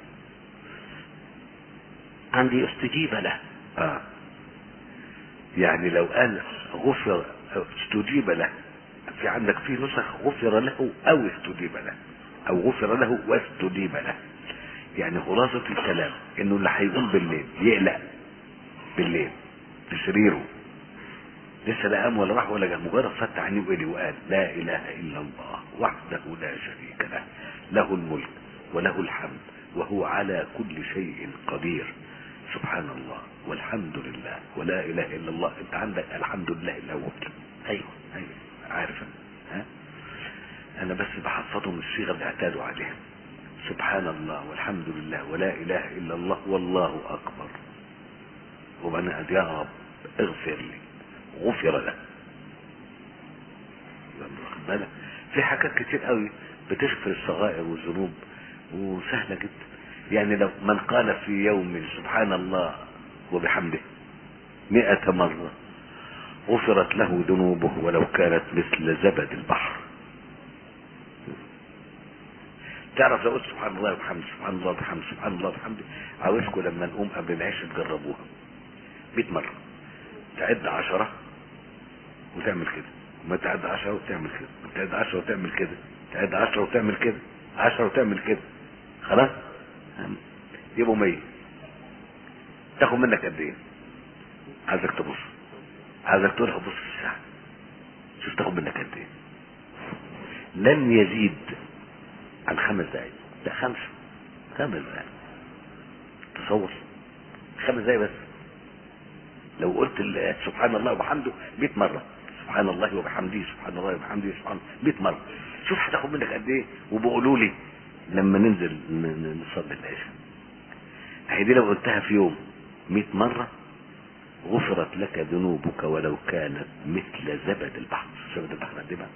عندي استجيب له اه يعني لو قال غفر استجيب له في عندك في نسخ غفر له او استجيب له او غفر له واستجيب له يعني خلاصة الكلام انه اللي هيقوم بالليل يقلق بالليل في سريره لسه لا قام ولا راح ولا جه مجرد فتح عينيه وقال وقال لا اله الا الله وحده لا شريك له له الملك وله الحمد وهو على كل شيء قدير سبحان الله والحمد لله ولا اله الا الله انت عندك الحمد لله الاول أيوه ايوه عارف ها انا بس بحفظهم الصيغه اللي اعتادوا عليها سبحان الله والحمد لله ولا اله الا الله والله اكبر وبعدين قال يا رب اغفر لي غفر له واخد بالك في حاجات كتير قوي بتغفر الصغائر والذنوب وسهله جدا يعني لو من قال في يوم سبحان الله وبحمده مئة مرة غفرت له ذنوبه ولو كانت مثل زبد البحر تعرف لو قلت سبحان الله وبحمده سبحان الله وبحمده سبحان الله وبحمده عاوزكم لما نقوم قبل العشاء تجربوها 100 مرة تعد عشرة وتعمل كده وما تعد عشرة وتعمل كده وتعد عشرة وتعمل كده تعد عشرة وتعمل كده عشرة وتعمل كده خلاص يبقوا 100 تاخد منك قد ايه عايزك تبص عايزك تقولها بص في الساعة شوف تاخد منك قد ايه لن يزيد عن خمس دقايق لا خمسة خمس دقايق تصور خمس دقايق بس لو قلت ال- سبحان الله وبحمده 100 مرة سبحان الله وبحمده سبحان الله وبحمده سبحان 100 مرة شوف هتاخد منك قد ايه وبقولوا لي لما ننزل ن- ن- نصلي العشاء اهي دي لو قلتها في يوم 100 مرة غفرت لك ذنوبك ولو كانت مثل زبد البحر زبد البحر قد ايه بقى؟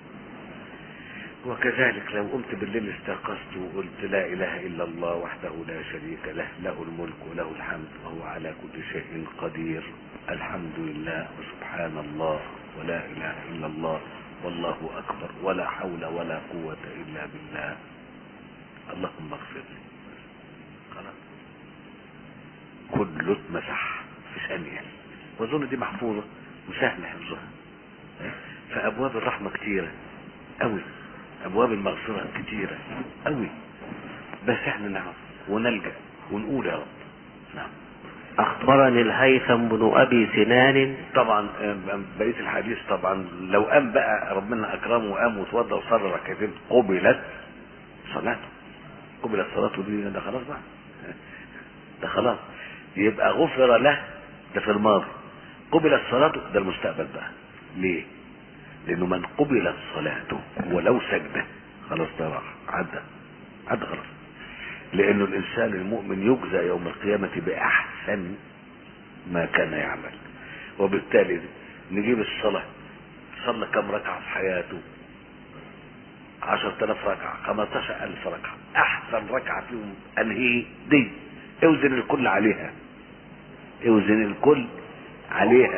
وكذلك لو قمت بالليل استيقظت وقلت لا اله الا الله وحده لا شريك له له الملك وله الحمد وهو على كل شيء قدير الحمد لله وسبحان الله ولا اله الا الله والله اكبر ولا حول ولا قوة الا بالله اللهم اغفر لي خلاص كله اتمسح في ثانية واظن دي محفوظة وسهل حفظها فابواب الرحمة كتيرة قوي ابواب المغفرة كتيرة قوي بس احنا نعرف ونلجأ ونقول يا رب نعم أخبرني الهيثم بن أبي سنان طبعا آم، بقية الحديث طبعا لو قام بقى ربنا اكرمه وقام وتوضى وصلى ركعتين قبلت صلاته قبلت صلاته دي ده خلاص بقى ده خلاص يبقى غفر له ده في الماضي قبلت صلاته ده المستقبل بقى ليه لانه من قبلت صلاته ولو سجده خلاص ده راح عدى عدى خلاص لانه الانسان المؤمن يجزى يوم القيامه باحسن ما كان يعمل وبالتالي نجيب الصلاه صلى كم ركعه في حياته عشرة آلاف ركعة خمسة ألف ركعة أحسن ركعة فيهم أنهي دي اوزن الكل عليها اوزن الكل عليها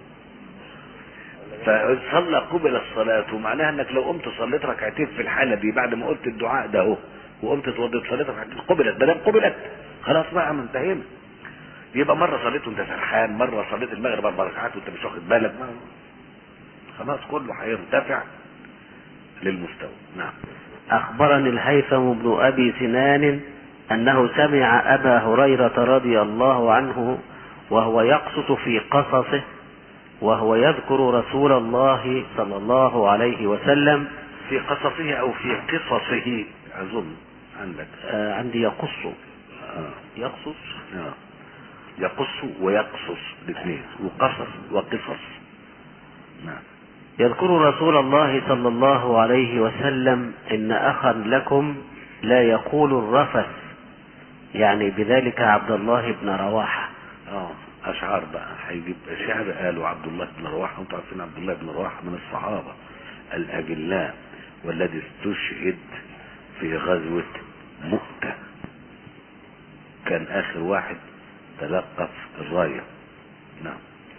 فصلى قبل الصلاة ومعناها انك لو قمت صليت ركعتين في الحالة دي بعد ما قلت الدعاء ده اهو وقمت اتوضيت صليت ركعتين قبلت ما دام قبلت خلاص بقى ما انتهينا يبقى مرة صليت وانت سرحان مرة صليت المغرب اربع ركعات وانت مش واخد بالك ما خلاص كله هيرتفع للمستوى نعم أخبرني الهيثم بن أبي سنان أنه سمع أبا هريرة رضي الله عنه وهو يقصص في قصصه وهو يذكر رسول الله صلى الله عليه وسلم في قصصه او في قصصه اظن عندك آه، عندي يقص آه. يقصص آه. يقص ويقصص الاثنين وقصص وقصص نعم يذكر رسول الله صلى الله عليه وسلم إن أخا لكم لا يقول الرفث يعني بذلك عبد الله بن رواحة اه اشعار بقى هيجيب شعر قالوا عبد الله بن رواحه وانتم عارفين عبد الله بن رواحه من الصحابه الاجلاء والذي استشهد في غزوه مؤته كان اخر واحد تلقف الرايه نعم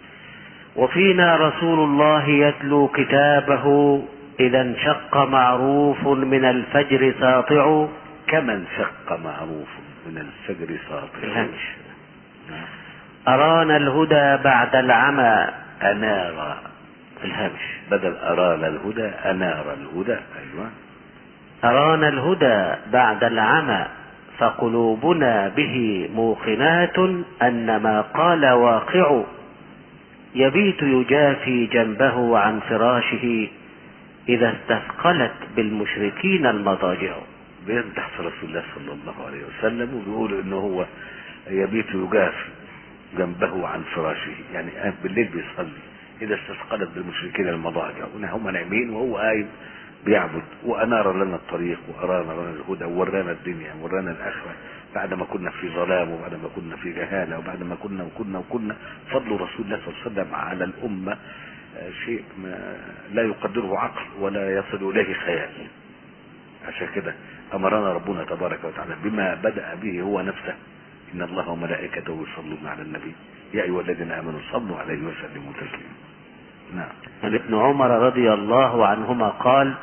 وفينا رسول الله يتلو كتابه إذا انشق معروف من الفجر ساطع كما انشق معروف من الفجر ساطع الهمش نعم. أرانا الهدى بعد العمى انار الهمش بدل ارال الهدى انار الهدى ايوه أرانا الهدى بعد العمى فقلوبنا به موقنات أن ما قال واقع يبيت يجافي جنبه عن فراشه إذا استثقلت بالمشركين المضاجع بيمدح في رسول الله صلى الله عليه وسلم وبيقول انه هو يبيت يجافي جنبه عن فراشه يعني قام بالليل بيصلي اذا استثقلت بالمشركين المضاجع هم نايمين وهو قايم بيعبد وانار لنا الطريق وارانا لنا الهدى وورانا الدنيا وورانا الاخره بعد ما كنا في ظلام وبعد ما كنا في جهاله وبعد ما كنا وكنا وكنا فضل رسول الله صلى الله عليه وسلم على الامه آه، شيء ما لا يقدره عقل ولا يصل اليه خيال عشان كده امرنا ربنا تبارك وتعالى بما بدا به هو نفسه ان الله وملائكته يصلون على النبي يا ايها الذين امنوا صلوا عليه وسلموا تسليما نعم عن ابن عمر رضي الله عنهما قال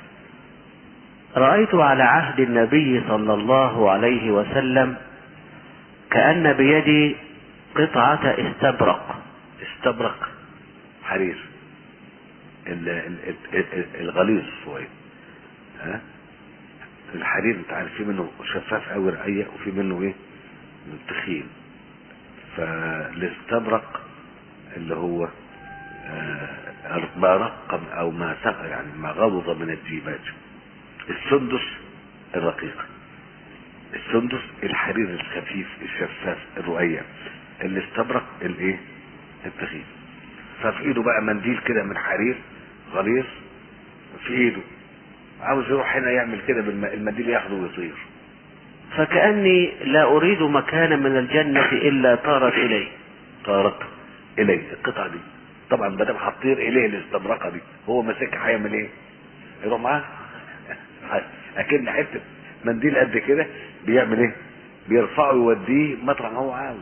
رأيت على عهد النبي صلى الله عليه وسلم كأن بيدي قطعة استبرق استبرق حرير ال- ال- ال- ال- الغليظ شويه ها الحرير انت عارف في منه شفاف قوي رقيق وفي منه ايه تخين فالاستبرق اللي هو آه، ما رقم او ما سقى يعني ما غلظ من الديباج السندس الرقيق السندس الحرير الخفيف الشفاف الرقيق الاستبرق الايه التخين ففي ايده بقى منديل كده من حرير غليظ في ايده عاوز يروح هنا يعمل كده بالمنديل ياخده ويطير فكأني لا أريد مكانا من الجنة إلا طارت إلي طارت اليه القطعه دي طبعا ما دام هتطير اليه الاستبرقه دي هو ماسكها هيعمل ايه؟ يروح معاه اكن حته منديل قد كده بيعمل ايه؟ بيرفعه يوديه مطرح ما هو عاوز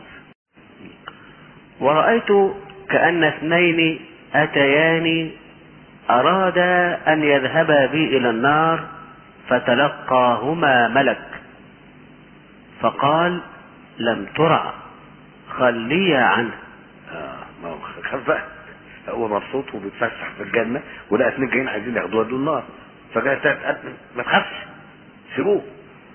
ورأيت كأن اثنين أتياني أرادا أن يذهبا بي إلى النار فتلقاهما ملك فقال لم ترع خليا عنه اه ما هو خاف بقى هو مبسوط وبيتفسح في الجنه ولقى اتنين جايين عايزين ياخدوه ودوا النار فجاء تالت قال ما تخافش سيبوه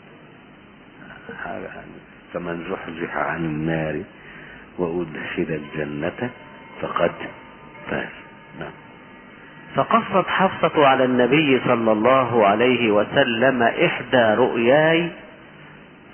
حاجة يعني فمن زحزح عن النار وأدخل الجنة فقد فاز نعم فقصت حفصة على النبي صلى الله عليه وسلم إحدى رؤياي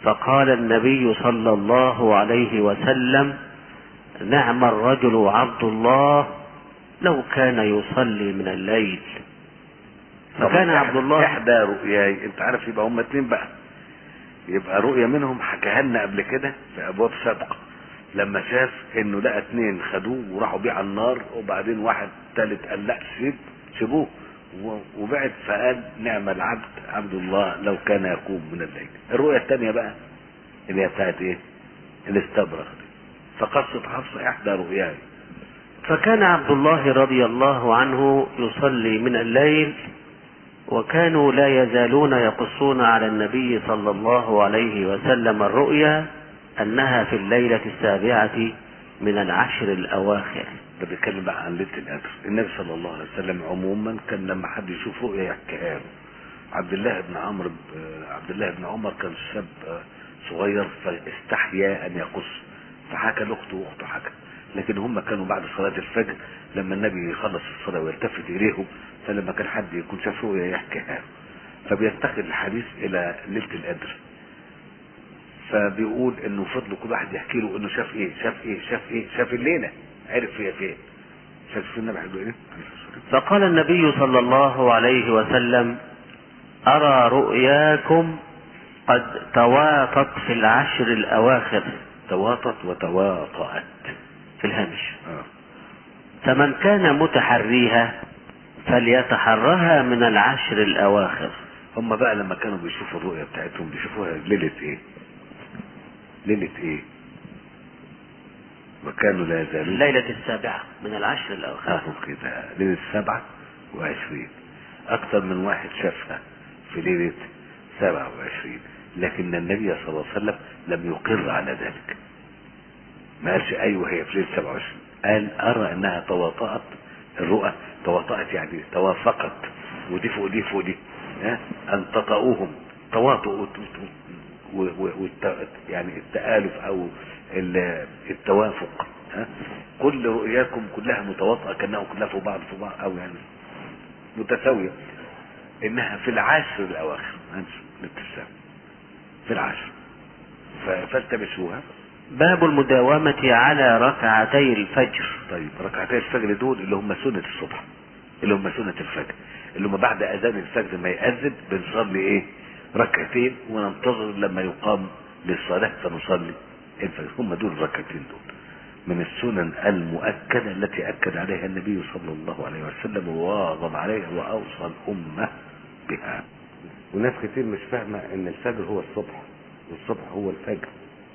فقال النبي صلى الله عليه وسلم نعم الرجل عبد الله لو كان يصلي من الليل فكان طب عبد الله احدى رؤياي انت عارف يبقى هم اتنين بقى يبقى رؤية منهم حكاها لنا قبل كده في ابواب سابقة لما شاف انه لقى اتنين خدوه وراحوا بيه على النار وبعدين واحد تالت قال لا سيب سيبوه و- وبعد فقال نعم العبد عبد الله لو كان يقوم من الليل الرؤية الثانية بقى اللي هي بتاعت ايه الاستبرق دي فقصت حفصة احدى رؤياي فكان عبد الله رضي الله عنه يصلي من الليل وكانوا لا يزالون يقصون على النبي صلى الله عليه وسلم الرؤيا انها في الليله السابعه من العشر الاواخر ده بيتكلم بقى عن ليله القدر النبي صلى الله عليه وسلم عموما كان لما حد يشوف رؤيا يحكيها له عبد الله بن عمرو ب- عبد الله بن عمر كان شاب آه، صغير فاستحيا ان يقص فحكى لاخته واخته حكى لكن هم كانوا بعد صلاه الفجر لما النبي يخلص الصلاه ويلتفت اليهم فلما كان حد يكون شاف رؤيا يحكيها له فبينتقل الحديث الى ليله القدر فبيقول انه فضل كل واحد يحكي له انه شاف ايه شاف ايه شاف ايه شاف الليله عرف هي فين شاف في النبي هيقول ايه فقال النبي صلى الله عليه وسلم ارى رؤياكم قد تواطت في العشر الاواخر تواطت وتواطأت في الهامش اه فمن كان متحريها فليتحرها من العشر الاواخر هم بقى لما كانوا بيشوفوا الرؤيا بتاعتهم بيشوفوها ليله ايه ليله ايه وكانوا لا يزالون الليله السابعه من العشر الاواخر اهو كده ليله سبعة وعشرين اكثر من واحد شافها في ليله سبعة وعشرين لكن النبي صلى الله عليه وسلم لم يقر على ذلك ما قالش ايوه هي في ليله 27 قال ارى انها تواطأت الرؤى تواطأت يعني توافقت ودي فوق دي فوق دي ها ان تطأوهم تواطؤ وت- و- و- والت- يعني التآلف او ال- التوافق ها كل رؤياكم كلها متواطئه كانها كلها في بعض في بعض او يعني متساويه انها في العشر الاواخر الابتسام في العشر ف- فالتمسوها باب المداومه على ركعتي الفجر طيب ركعتي الفجر دول اللي هم سنة الصبح اللي هم سنة الفجر اللي هم بعد اذان الفجر ما يأذن بنصلي ايه ركعتين وننتظر لما يقام للصلاة فنصلي الفجر هم دول الركعتين دول من السنن المؤكدة التي أكد عليها النبي صلى الله عليه وسلم وواظب عليها وأوصى الأمة بها وناس كتير مش فاهمة إن الفجر هو الصبح والصبح هو الفجر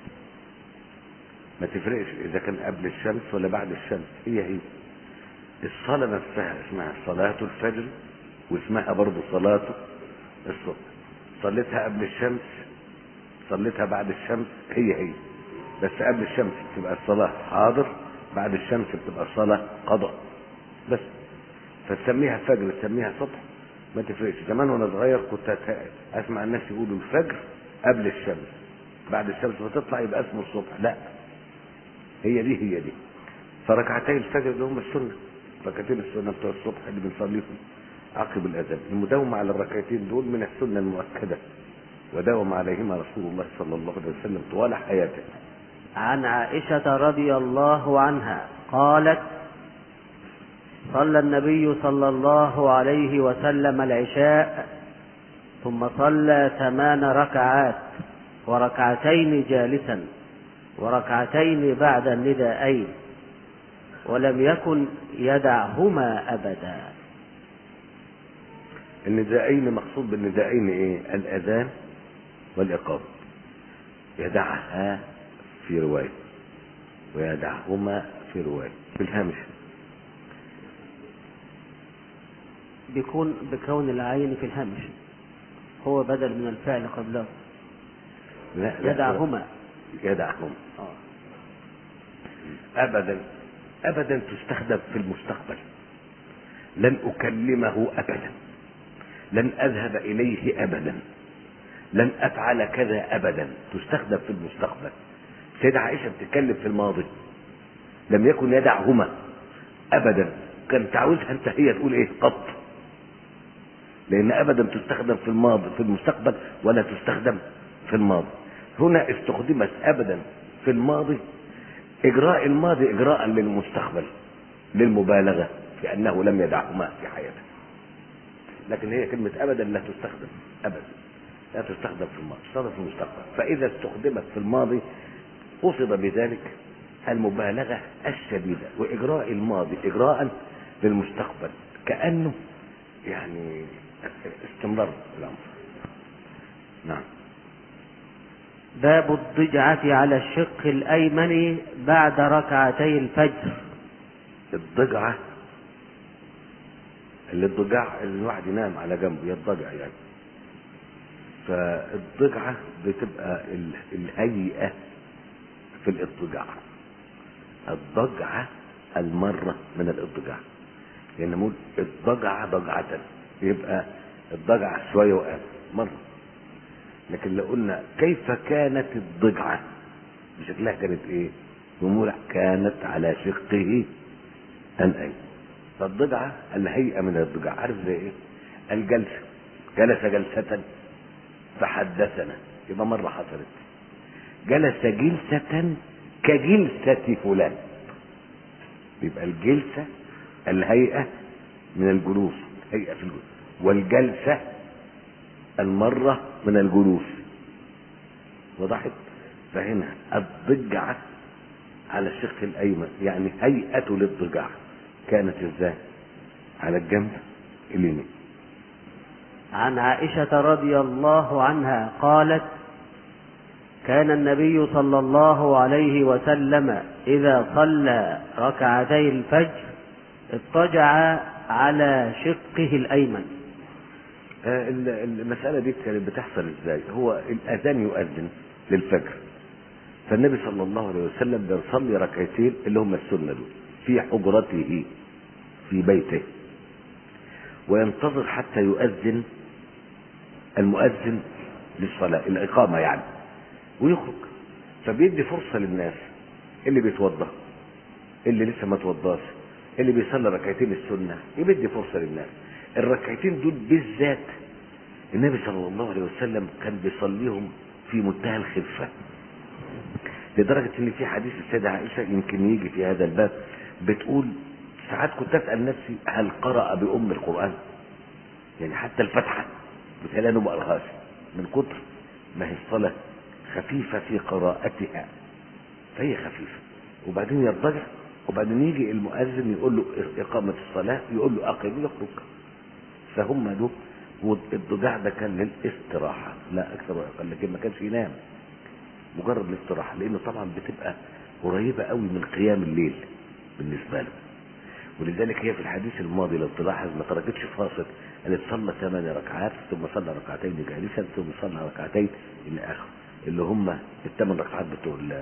ما تفرقش اذا كان قبل الشمس ولا بعد الشمس هي هي الصلاة نفسها اسمها صلاة الفجر واسمها برضه صلاة الصبح صليتها قبل الشمس صليتها بعد الشمس هي هي بس قبل الشمس بتبقى الصلاة حاضر بعد الشمس بتبقى الصلاة قضاء بس فتسميها فجر تسميها صبح ما تفرقش زمان وانا صغير كنت أت- اسمع الناس يقولوا الفجر قبل الشمس بعد الشمس بتطلع يبقى اسمه الصبح لا هي دي هي دي فركعتي الفجر اللي هم السنه ركعتين السنه بتوع الصبح اللي بنصليهم عقب الاذان المداومه على الركعتين دول من السنه المؤكده وداوم عليهما رسول الله صلى الله عليه وسلم طوال حياته عن عائشه رضي الله عنها قالت صلى النبي صلى الله عليه وسلم العشاء ثم صلى ثمان ركعات وركعتين جالسا وركعتين بعد النداءين ولم يكن يدعهما ابدا النداءين مقصود بالنداءين ايه الاذان والاقامه يدعها في روايه ويدعهما في روايه في الهامش بيكون بكون العين في الهمش هو بدل من الفعل قبله لا لا يدعهما يدعهما آه. ابدا ابدا تستخدم في المستقبل لن اكلمه ابدا لن اذهب اليه ابدا لن افعل كذا ابدا تستخدم في المستقبل سيدة عائشة بتتكلم في الماضي لم يكن يدعهما ابدا كان تعوزها انت هي تقول ايه قط لان ابدا تستخدم في الماضي في المستقبل ولا تستخدم في الماضي هنا استخدمت ابدا في الماضي اجراء الماضي اجراء للمستقبل للمبالغه في انه لم يدعهما في حياته لكن هي كلمه ابدا لا تستخدم ابدا لا تستخدم في الماضي تستخدم في المستقبل فاذا استخدمت في الماضي قصد بذلك المبالغه الشديده واجراء الماضي اجراء للمستقبل كانه يعني استمرار الامر نعم باب الضجعة على الشق الأيمن بعد ركعتي الفجر الضجعة اللي الضجاع اللي الواحد ينام على جنبه يضجع يعني فالضجعة بتبقى ال- الهيئة في الاضطجاع الضجعة المرة من الاضطجاع يعني نقول الضجعة ضجعة يبقى الضجعة شوية وقام مرة لكن لو قلنا كيف كانت الضجعة بشكلها كانت ايه نقول كانت على شقه الأيمن فالضجعة الهيئة من الضجعة عارف زي ايه الجلسة جلس جلسة فحدثنا يبقى مرة حصلت جلس جلسة كجلسة فلان يبقى الجلسة الهيئة من الجلوس هيئة في الجلوس والجلسة المرة من الجلوس وضحت فهنا الضجعة على الشق الأيمن يعني هيئة للضجعة كانت ازاي على الجنب اليمين عن عائشة رضي الله عنها قالت كان النبي صلى الله عليه وسلم إذا صلى ركعتي الفجر اضطجع على شقه الأيمن آه، ال- ال- المسألة دي كانت بتحصل ازاي هو الأذان يؤذن للفجر فالنبي صلى الله عليه وسلم بيصلي ركعتين اللي هم السنة دول في حجرته في بيته وينتظر حتى يؤذن المؤذن للصلاة الإقامة يعني ويخرج فبيدي فرصة للناس اللي بيتوضى اللي لسه ما توضاش اللي بيصلي ركعتين السنة يبدي فرصة للناس الركعتين دول بالذات النبي صلى الله عليه وسلم كان بيصليهم في منتهى الخفة لدرجة ان في حديث السيدة عائشة يمكن يجي في هذا الباب بتقول ساعات كنت اسأل نفسي هل قرأ بأم القرآن يعني حتى الفتحة بتهيألي انه ما قراهاش من كتر ما هي الصلاة خفيفة في قراءتها فهي خفيفة وبعدين يضطجع وبعدين يجي المؤذن يقول له إقامة الصلاة يقول له أقم يخرج فهم دول والضجاع ده كان للاستراحة لا أكثر ولا أقل لكن ما كانش ينام مجرد الاستراحة لأنه طبعا بتبقى قريبة قوي من قيام الليل بالنسبة له ولذلك هي في الحديث الماضي لو تلاحظ ما تركتش فاصل قالت صلى ثمان ركعات ثم صلى ركعتين جالسا ثم صلى ركعتين الى اخره اللي هم الثمان ركعات بتوع ال-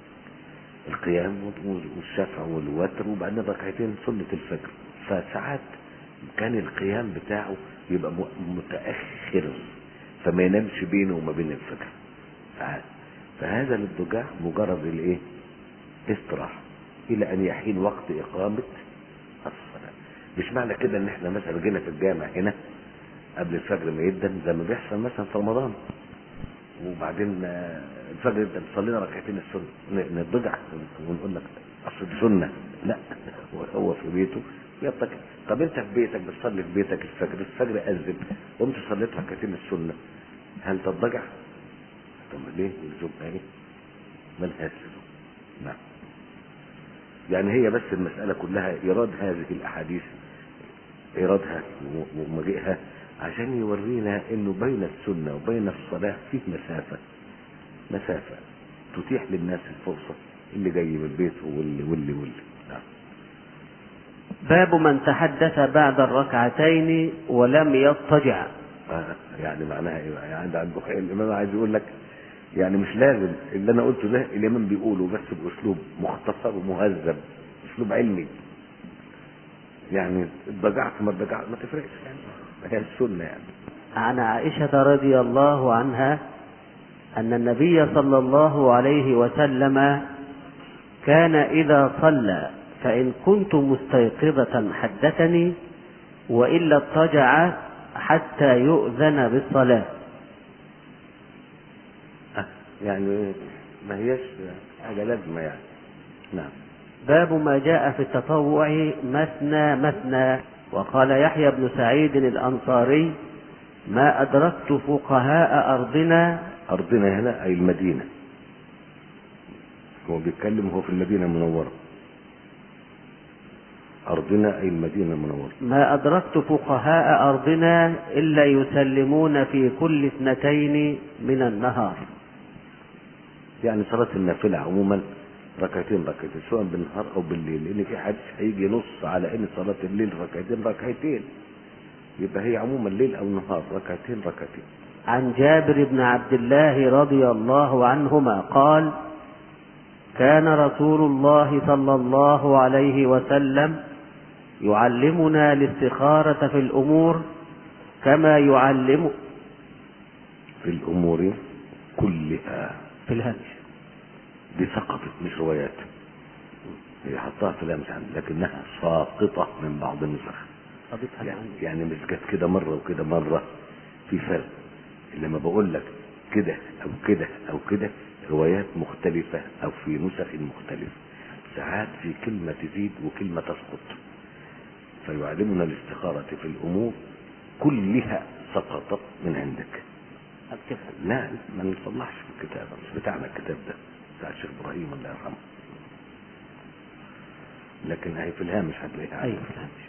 القيام والشفع والوتر وبعدين ركعتين سنة الفجر فساعات كان القيام بتاعه يبقى م- متأخر فما ينامش بينه وما بين الفجر ساعات فهذا للضجاع مجرد الايه استراحة الى ان يحين وقت اقامة الصلاة مش معنى كده ان احنا مثلا جينا في الجامع هنا قبل الفجر ما يبدا زي ما بيحصل مثلا في رمضان وبعدين آه، الفجر يبدا صلينا ركعتين السنه ن- نضجع ونقول لك اصل دي سنه لا هو- هو في بيته يتكل طب انت في بيتك بتصلي في بيتك الفجر الفجر اذن قمت صليت ركعتين السنه هل تضجع؟ طب ليه؟ اللزوم ايه؟ ملهاش لزوم نعم يعني هي بس المسألة كلها إيراد هذه الأحاديث إيرادها و- ومجيئها عشان يورينا إنه بين السنة وبين الصلاة فيه مسافة مسافة تتيح للناس الفرصة اللي جاي من البيت واللي واللي واللي نعم باب من تحدث بعد الركعتين ولم يضطجع آه يعني معناها ايه بقى؟ يعني عند الامام عايز يقول لك يعني مش لازم اللي انا قلته ده الامام بيقوله بس باسلوب مختصر ومهذب اسلوب علمي يعني اتضجعت ما اتضجعت ما تفرقش يعني ما هي السنه يعني عن عائشة رضي الله عنها أن النبي صلى الله عليه وسلم كان إذا صلى فإن كنت مستيقظة حدثني وإلا اضطجع حتى يؤذن بالصلاة آه. يعني ما هيش حاجة لازمة يعني نعم باب ما جاء في التطوع مثنى مثنى وقال يحيى بن سعيد الأنصاري ما أدركت فقهاء أرضنا أرضنا هنا أي المدينة هو بيتكلم هو في المدينة المنورة أرضنا أي المدينة المنورة ما أدركت فقهاء أرضنا إلا يسلمون في كل اثنتين من النهار يعني صلاة النافلة عموما ركعتين ركعتين سواء بالنهار أو بالليل لأن في حديث هيجي ينص على إن صلاة الليل ركعتين ركعتين يبقى هي عموما ليل أو نهار ركعتين ركعتين عن جابر بن عبد الله رضي الله عنهما قال كان رسول الله صلى الله عليه وسلم يعلمنا الاستخارة في الأمور كما يعلم في الأمور كلها في الهامش دي سقطت مش روايات هي حطها في الهامش عندي لكنها ساقطة من بعض النسخ أضيفها يعني, عندي. يعني مش جت كده مرة وكده مرة في فرق لما بقول لك كده أو كده أو كده روايات مختلفة أو في نسخ مختلفة ساعات في كلمة تزيد وكلمة تسقط فيعلمنا الاستخارة في الأمور كلها سقطت من عندك أكتبها لا ما نصلحش في الكتاب مش بتاعنا الكتاب ده بتاع الشيخ ابراهيم الله يرحمه لكن هي في الهامش هتلاقيها أيوة في الهامش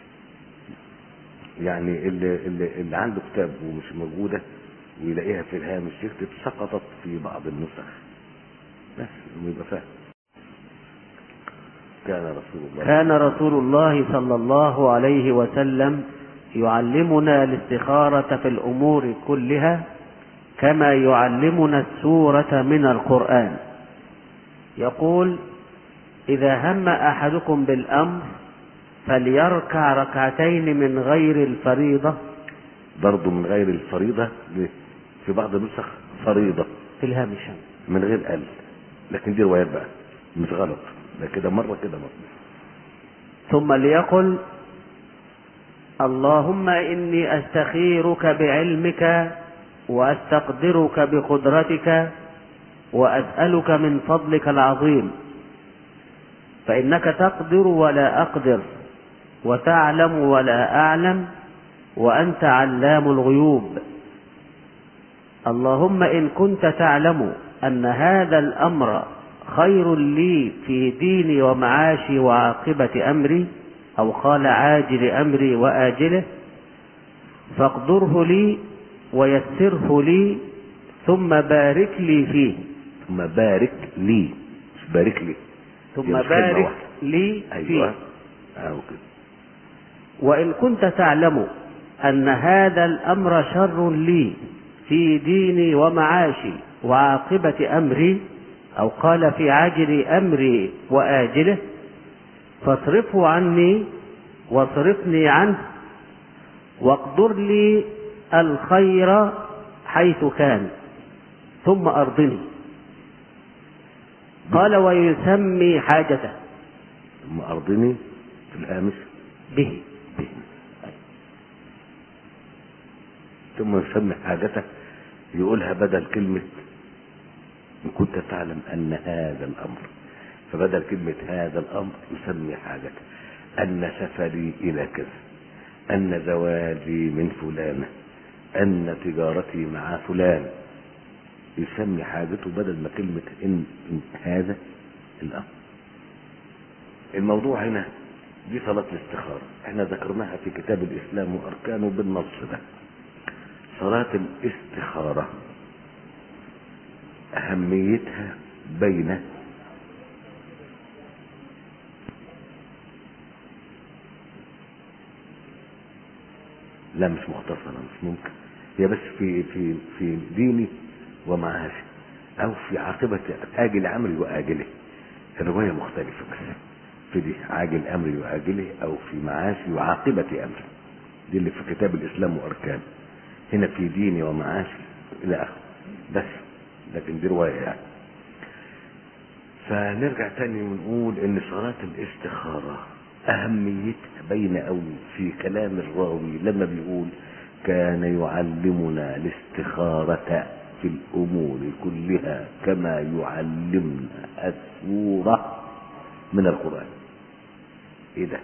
يعني اللي, اللي, اللي عنده كتاب ومش موجودة ويلاقيها في الهامش يكتب سقطت في بعض النسخ بس إنه يبقى فاهم كان رسول الله كان رسول الله صلى الله عليه وسلم يعلمنا الاستخارة في الأمور كلها كما يعلمنا السورة من القرآن يقول إذا هم أحدكم بالأمر فليركع ركعتين من غير الفريضة برضه من غير الفريضة ليه؟ في بعض النسخ فريضة في الهامش من غير قلب لكن دي روايات بقى مش غلط ده كده مرة كده مرة ثم ليقل اللهم إني أستخيرك بعلمك وأستقدرك بقدرتك وأسألك من فضلك العظيم فإنك تقدر ولا أقدر وتعلم ولا أعلم وأنت علام الغيوب اللهم إن كنت تعلم أن هذا الأمر خير لي في ديني ومعاشي وعاقبة أمري أو قال عاجل أمري وآجله فاقدره لي ويسره لي ثم بارك لي فيه ثم بارك لي مش بارك لي ثم دي مش كلمة بارك واحدة. لي ايوه فيه اهو كده وإن كنت تعلم أن هذا الأمر شر لي في ديني ومعاشي وعاقبة أمري أو قال في عاجل أمري وآجله فاصرفه عني واصرفني عنه واقدر لي الخير حيث كان ثم أرضني قال ويسمي حاجته ثم ارضني في الهامش به به ثم يسمي حاجته يقولها بدل كلمة إن كنت تعلم أن هذا الأمر فبدل كلمة هذا الأمر يسمي حاجته أن سفري إلى كذا أن زواجي من فلانة أن تجارتي مع فلان يسمي حاجته بدل ما كلمة إن, إن هذا الأمر الموضوع هنا دي صلاة الاستخارة احنا ذكرناها في كتاب الإسلام وأركانه بالنص ده صلاة الاستخارة أهميتها بين لا مش مختصرة مش ممكن هي بس في في في ديني ومعاشي أو في عاقبة آجل عمري وآجله الرواية مختلفة بس في دي عاجل أمري وآجله أو في معاشي وعاقبة أمري دي اللي في كتاب الإسلام وأركان هنا في ديني ومعاشي إلى آخره بس لكن دي رواية يعني فنرجع تاني ونقول ان صلاة الاستخارة اهميتها بين قوي في كلام الراوي لما بيقول كان يعلمنا الاستخارة في الأمور كلها كما يعلمنا السورة من القرآن ايه ده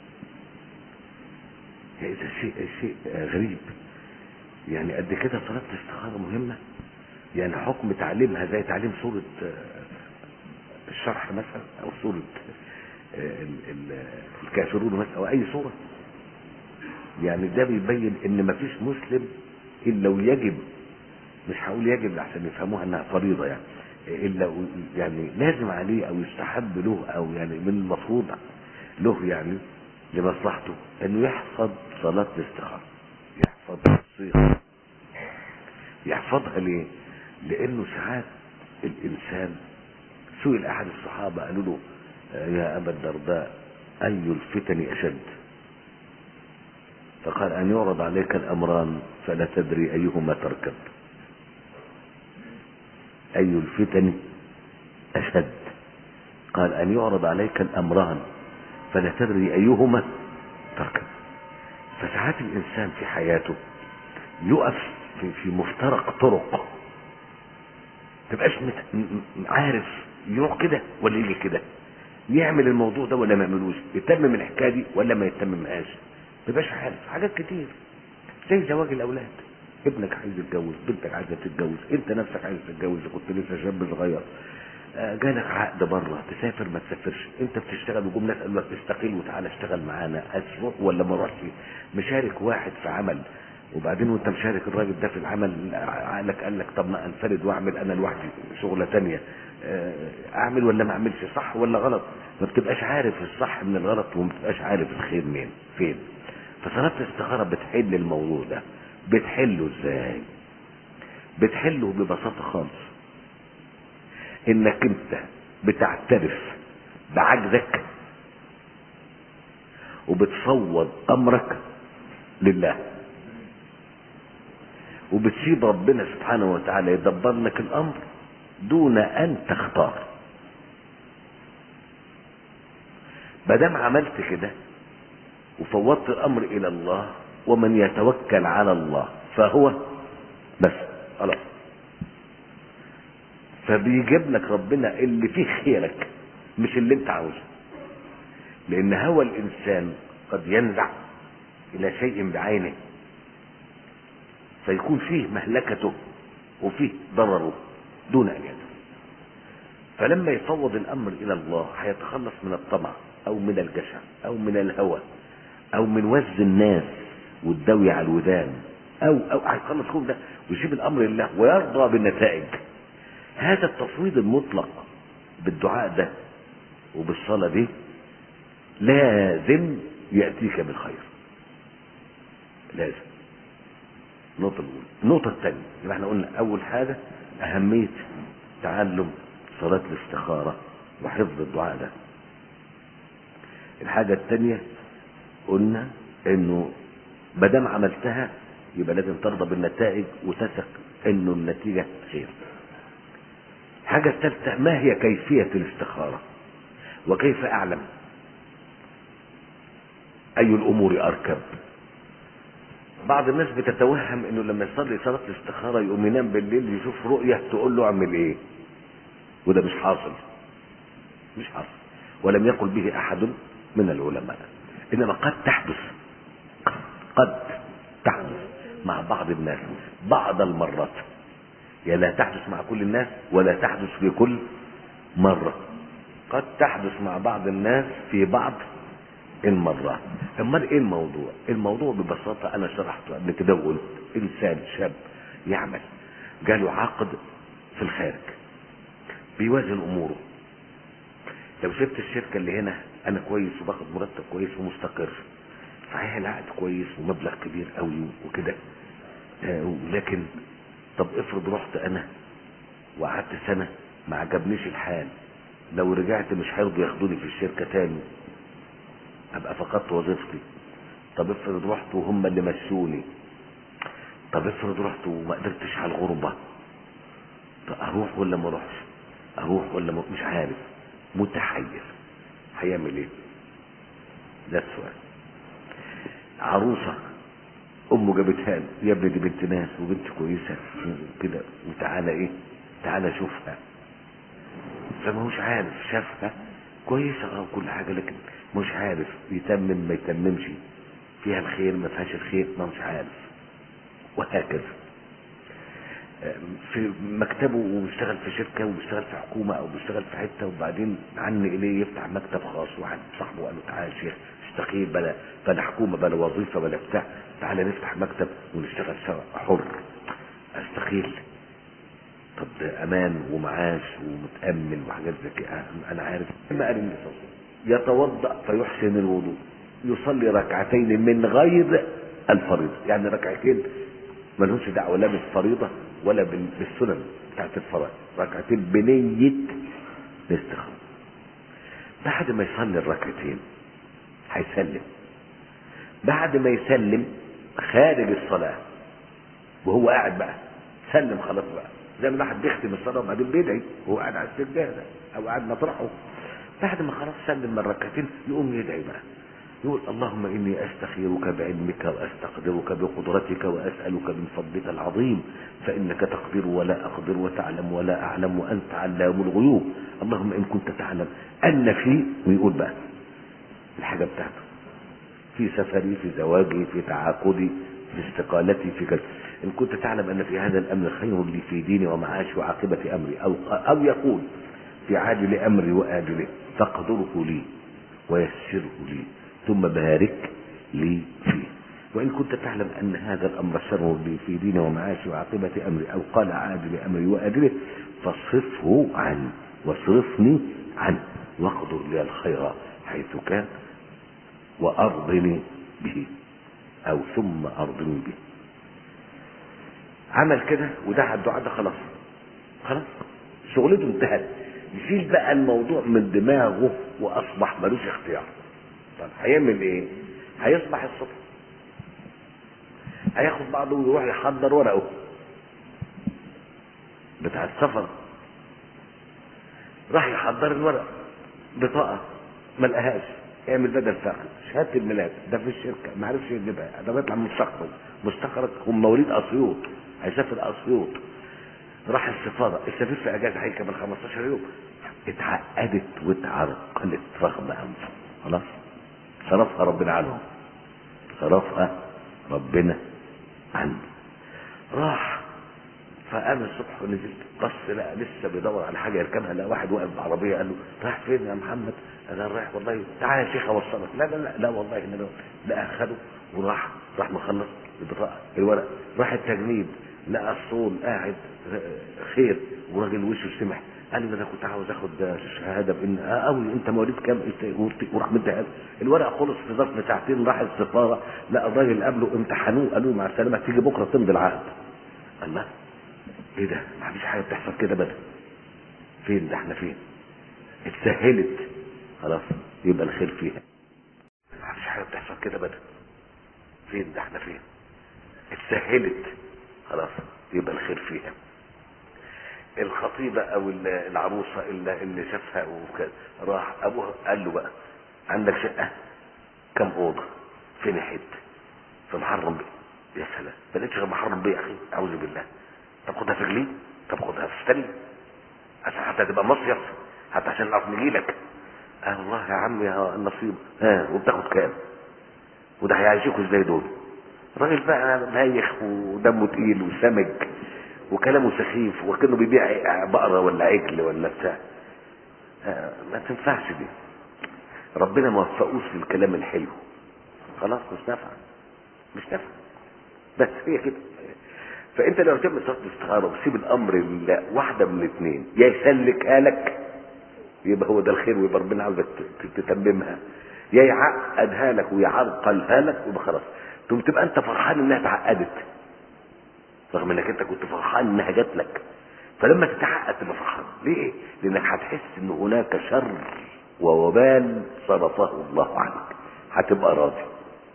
يعني ده شيء شيء غريب يعني قد كده صلاة الاستخارة مهمة يعني حكم تعليمها زي تعليم سورة الشرح مثلا او سورة ال- ال- الكافرون مثلا او اي سورة يعني ده بيبين ان مفيش مسلم الا ويجب مش هقول يجب عشان يفهموها انها فريضة يعني الا و- يعني لازم عليه او يستحب له او يعني من المفروض له يعني لمصلحته انه يحفظ صلاة الاستخارة يحفظ الصيغة يحفظها ليه لانه ساعات الانسان سئل احد الصحابة قالوا له آه، يا ابا الدرداء اي الفتن اشد فقال ان يعرض عليك الامران فلا تدري ايهما تركب اي الفتن اشد قال ان يعرض عليك الامران فلا تدري ايهما تركب فساعات الانسان في حياته يقف في, في مفترق طرق تبقاش مت... م- م- عارف يروح كده ولا يجي كده يعمل الموضوع ده ولا ما يعملوش يتمم الحكايه دي ولا ما يتممهاش ما تبقاش عارف حاجات كتير زي زواج الاولاد ابنك عايز يتجوز بنتك عايزه تتجوز انت نفسك عايز تتجوز كنت لسه شاب صغير آه، جالك عقد بره تسافر ما تسافرش انت بتشتغل وجم ناس قالوا لك استقيل وتعالى اشتغل معانا هتروح ولا ما اروحش مشارك واحد في عمل وبعدين وانت مشارك الراجل ده في العمل عقلك قال لك طب ما انفرد واعمل انا لوحدي شغله تانية آه، اعمل ولا ما اعملش صح ولا غلط ما بتبقاش عارف الصح من الغلط وما بتبقاش عارف الخير مين فين فصلاه الاستخاره بتحل الموضوع ده بتحله ازاي بتحله ببساطه خالص انك انت بتعترف بعجزك وبتفوض امرك لله وبتسيب ربنا سبحانه وتعالى يدبر لك الامر دون ان تختار مادام عملت كده وفوضت الامر الى الله ومن يتوكل على الله فهو بس خلاص فبيجيب لك ربنا اللي فيه خيرك مش اللي انت عاوزه لان هوى الانسان قد ينزع الى شيء بعينه فيكون فيه مهلكته وفيه ضرره دون ان يدري فلما يفوض الامر الى الله هيتخلص من الطمع او من الجشع او من الهوى او من وز الناس والدوي على الودان او او هيخلص كل ده ويسيب الامر لله ويرضى بالنتائج هذا التفويض المطلق بالدعاء ده وبالصلاه دي لازم ياتيك بالخير لازم النقطة الأولى النقطة الثانية يبقى احنا قلنا أول حاجة أهمية تعلم صلاة الاستخارة وحفظ الدعاء ده الحاجة الثانية قلنا إنه ما دام عملتها يبقى لازم ترضى بالنتائج وتثق إنه النتيجة خير. الحاجة الثالثة ما هي كيفية الاستخارة؟ وكيف أعلم؟ أي الأمور أركب؟ بعض الناس بتتوهم انه لما يصلي صلاه الاستخاره يقوم ينام بالليل يشوف رؤيه تقول له اعمل ايه وده مش حاصل مش حاصل ولم يقل به احد من العلماء انما قد تحدث قد تحدث مع بعض الناس بعض المرات يعني لا تحدث مع كل الناس ولا تحدث في كل مره قد تحدث مع بعض الناس في بعض المرات امال ايه الموضوع الموضوع ببساطة انا شرحته قبل كده وقلت انسان شاب يعمل جاله عقد في الخارج بيوازن اموره لو سبت الشركة اللي هنا انا كويس وباخد مرتب كويس ومستقر صحيح العقد كويس ومبلغ كبير قوي وكده آه، لكن طب افرض رحت انا وقعدت سنة ما عجبنيش الحال لو رجعت مش هيرضوا ياخدوني في الشركة تاني ابقى فقدت وظيفتي طب افرض رحت وهم اللي مشوني طب افرض رحت وما قدرتش على الغربة طب اروح ولا ما اروحش اروح ولا ما مش عارف متحير هيعمل ايه ده السؤال عروسة امه جابتها له يا ابني دي بنت ناس وبنت كويسه وكده وتعالى ايه تعالى شوفها فما هوش عارف شافها كويسه اه كل حاجه لكن مش عارف يتمم ما يتممش فيها الخير ما فيهاش الخير ما مش عارف وهكذا في مكتبه وبيشتغل في شركة وبيشتغل في حكومة أو بيشتغل في حتة وبعدين عن إليه يفتح مكتب خاص واحد صاحبه قال له تعالى يا شيخ استقيل بلا بلا حكومة بلا وظيفة بلا بتاع تعالى نفتح مكتب ونشتغل سوا حر استقيل طب ده أمان ومعاش ومتأمن وحاجات زي كده أنا عارف ما قال النبي صلى الله عليه وسلم يتوضأ فيحسن الوضوء يصلي ركعتين من غير الفريضة يعني ركعتين ملهمش دعوة لا بالفريضة ولا بال- بالسنن بتاعت الفرائض ركعتين بنية الاستخارة بعد ما يصلي الركعتين هيسلم بعد ما يسلم خارج الصلاة وهو قاعد بقى سلم خلاص بقى زي ما الواحد بيختم الصلاة وبعدين بيدعي وهو قاعد على السجادة أو قاعد مطرحه بعد ما خلاص سلم من الركعتين يقوم يدعي بقى يقول اللهم إني أستخيرك بعلمك وأستقدرك بقدرتك وأسألك من فضلك العظيم فإنك تقدر ولا أقدر وتعلم ولا أعلم وأنت علام الغيوب اللهم إن كنت تعلم أن في ويقول بقى الحاجة بتاعته في سفري في زواجي في تعاقدي في استقالتي في كذا إن كنت تعلم أن في هذا الأمر خير لي في ديني ومعاشي وعاقبة أمري أو, أو يقول في عاجل أمري وآجله فاقدره لي ويسره لي ثم بارك لي فيه وإن كنت تعلم أن هذا الأمر شر لي في ديني ومعاشي وعاقبة أمري أو قال عاجل أمري وآجله فاصرفه عني واصرفني عنه واقدر لي الخير حيث كان وأرضني به أو ثم أرضني به عمل كده ودعا الدعاء ده خلاص خلاص شغلته انتهت يشيل بقى الموضوع من دماغه وأصبح ملوش اختيار طب هيعمل ايه هيصبح الصبح هياخد بعضه ويروح يحضر ورقه بتاع السفر راح يحضر الورق بطاقة ما لقاهاش اعمل بدل فاقد شهادة الميلاد ده في الشركة ما عرفش يجيبها ده بيطلع مستخرج مستخرج هم مواليد اسيوط هيسافر اسيوط راح السفارة السفير في اجازة هيكمل 15 يوم اتعقدت واتعرقلت رغم انفه خلاص صرفها ربنا عنه صرفها ربنا عنه راح فقام الصبح ونزلت بص لقى لسه بيدور على حاجه يركبها لقى واحد واقف بعربيه قال له رايح فين يا محمد؟ انا رايح والله تعالى يا شيخ اوصلك لا لا لا لا والله انا لا خده وراح راح مخلص البطاقه الورق راح التجنيد لقى الصول قاعد خير وراجل وشه سمح قال له انا كنت عاوز اخد شهاده بان اه قوي انت مواليد كام وراح مديها الورق خلص في ظرف ساعتين راح السفاره لقى الراجل قبله امتحنوه قالوا له مع السلامه تيجي بكره تمضي العقد الله ايه ده ما فيش حاجه بتحصل كده ابدا فين ده احنا فين اتسهلت خلاص يبقى الخير فيها ما فيش حاجه بتحصل كده ابدا فين ده احنا فين اتسهلت خلاص يبقى الخير فيها الخطيبة او العروسة اللي, اللي شافها وكذا راح ابوها قال له بقى عندك شقة كم اوضة فين حتة في محرم بيه يا سلام ما لقيتش غير محرم بيه يا اخي اعوذ بالله طب خدها في جليد طب خدها في ستاني عشان حتى تبقى مصيف حتى عشان نعرف نجي لك اه والله يا عم يا النصيب اه وبتاخد كام وده هيعيشوكوا ازاي دول الراجل بقى بايخ ودمه تقيل وسمج وكلامه سخيف وكانه بيبيع بقره ولا عجل ولا بتاع آه ما تنفعش دي ربنا ما وفقوش للكلام الحلو خلاص مش نافع مش نافع بس هي كده فانت لو تعمل صلاه الاستخاره وتسيب الامر لله واحده من الاثنين يا يسلكها لك يبقى هو ده الخير ويبقى ربنا عاوزك تتممها يا يعقدها لك ويعرقلها لك ويبقى خلاص ثم تبقى انت فرحان انها اتعقدت رغم انك انت كنت فرحان انها جات لك فلما تتعقد تبقى فرحان ليه لانك هتحس ان هناك شر ووبال صرفه الله عنك هتبقى راضي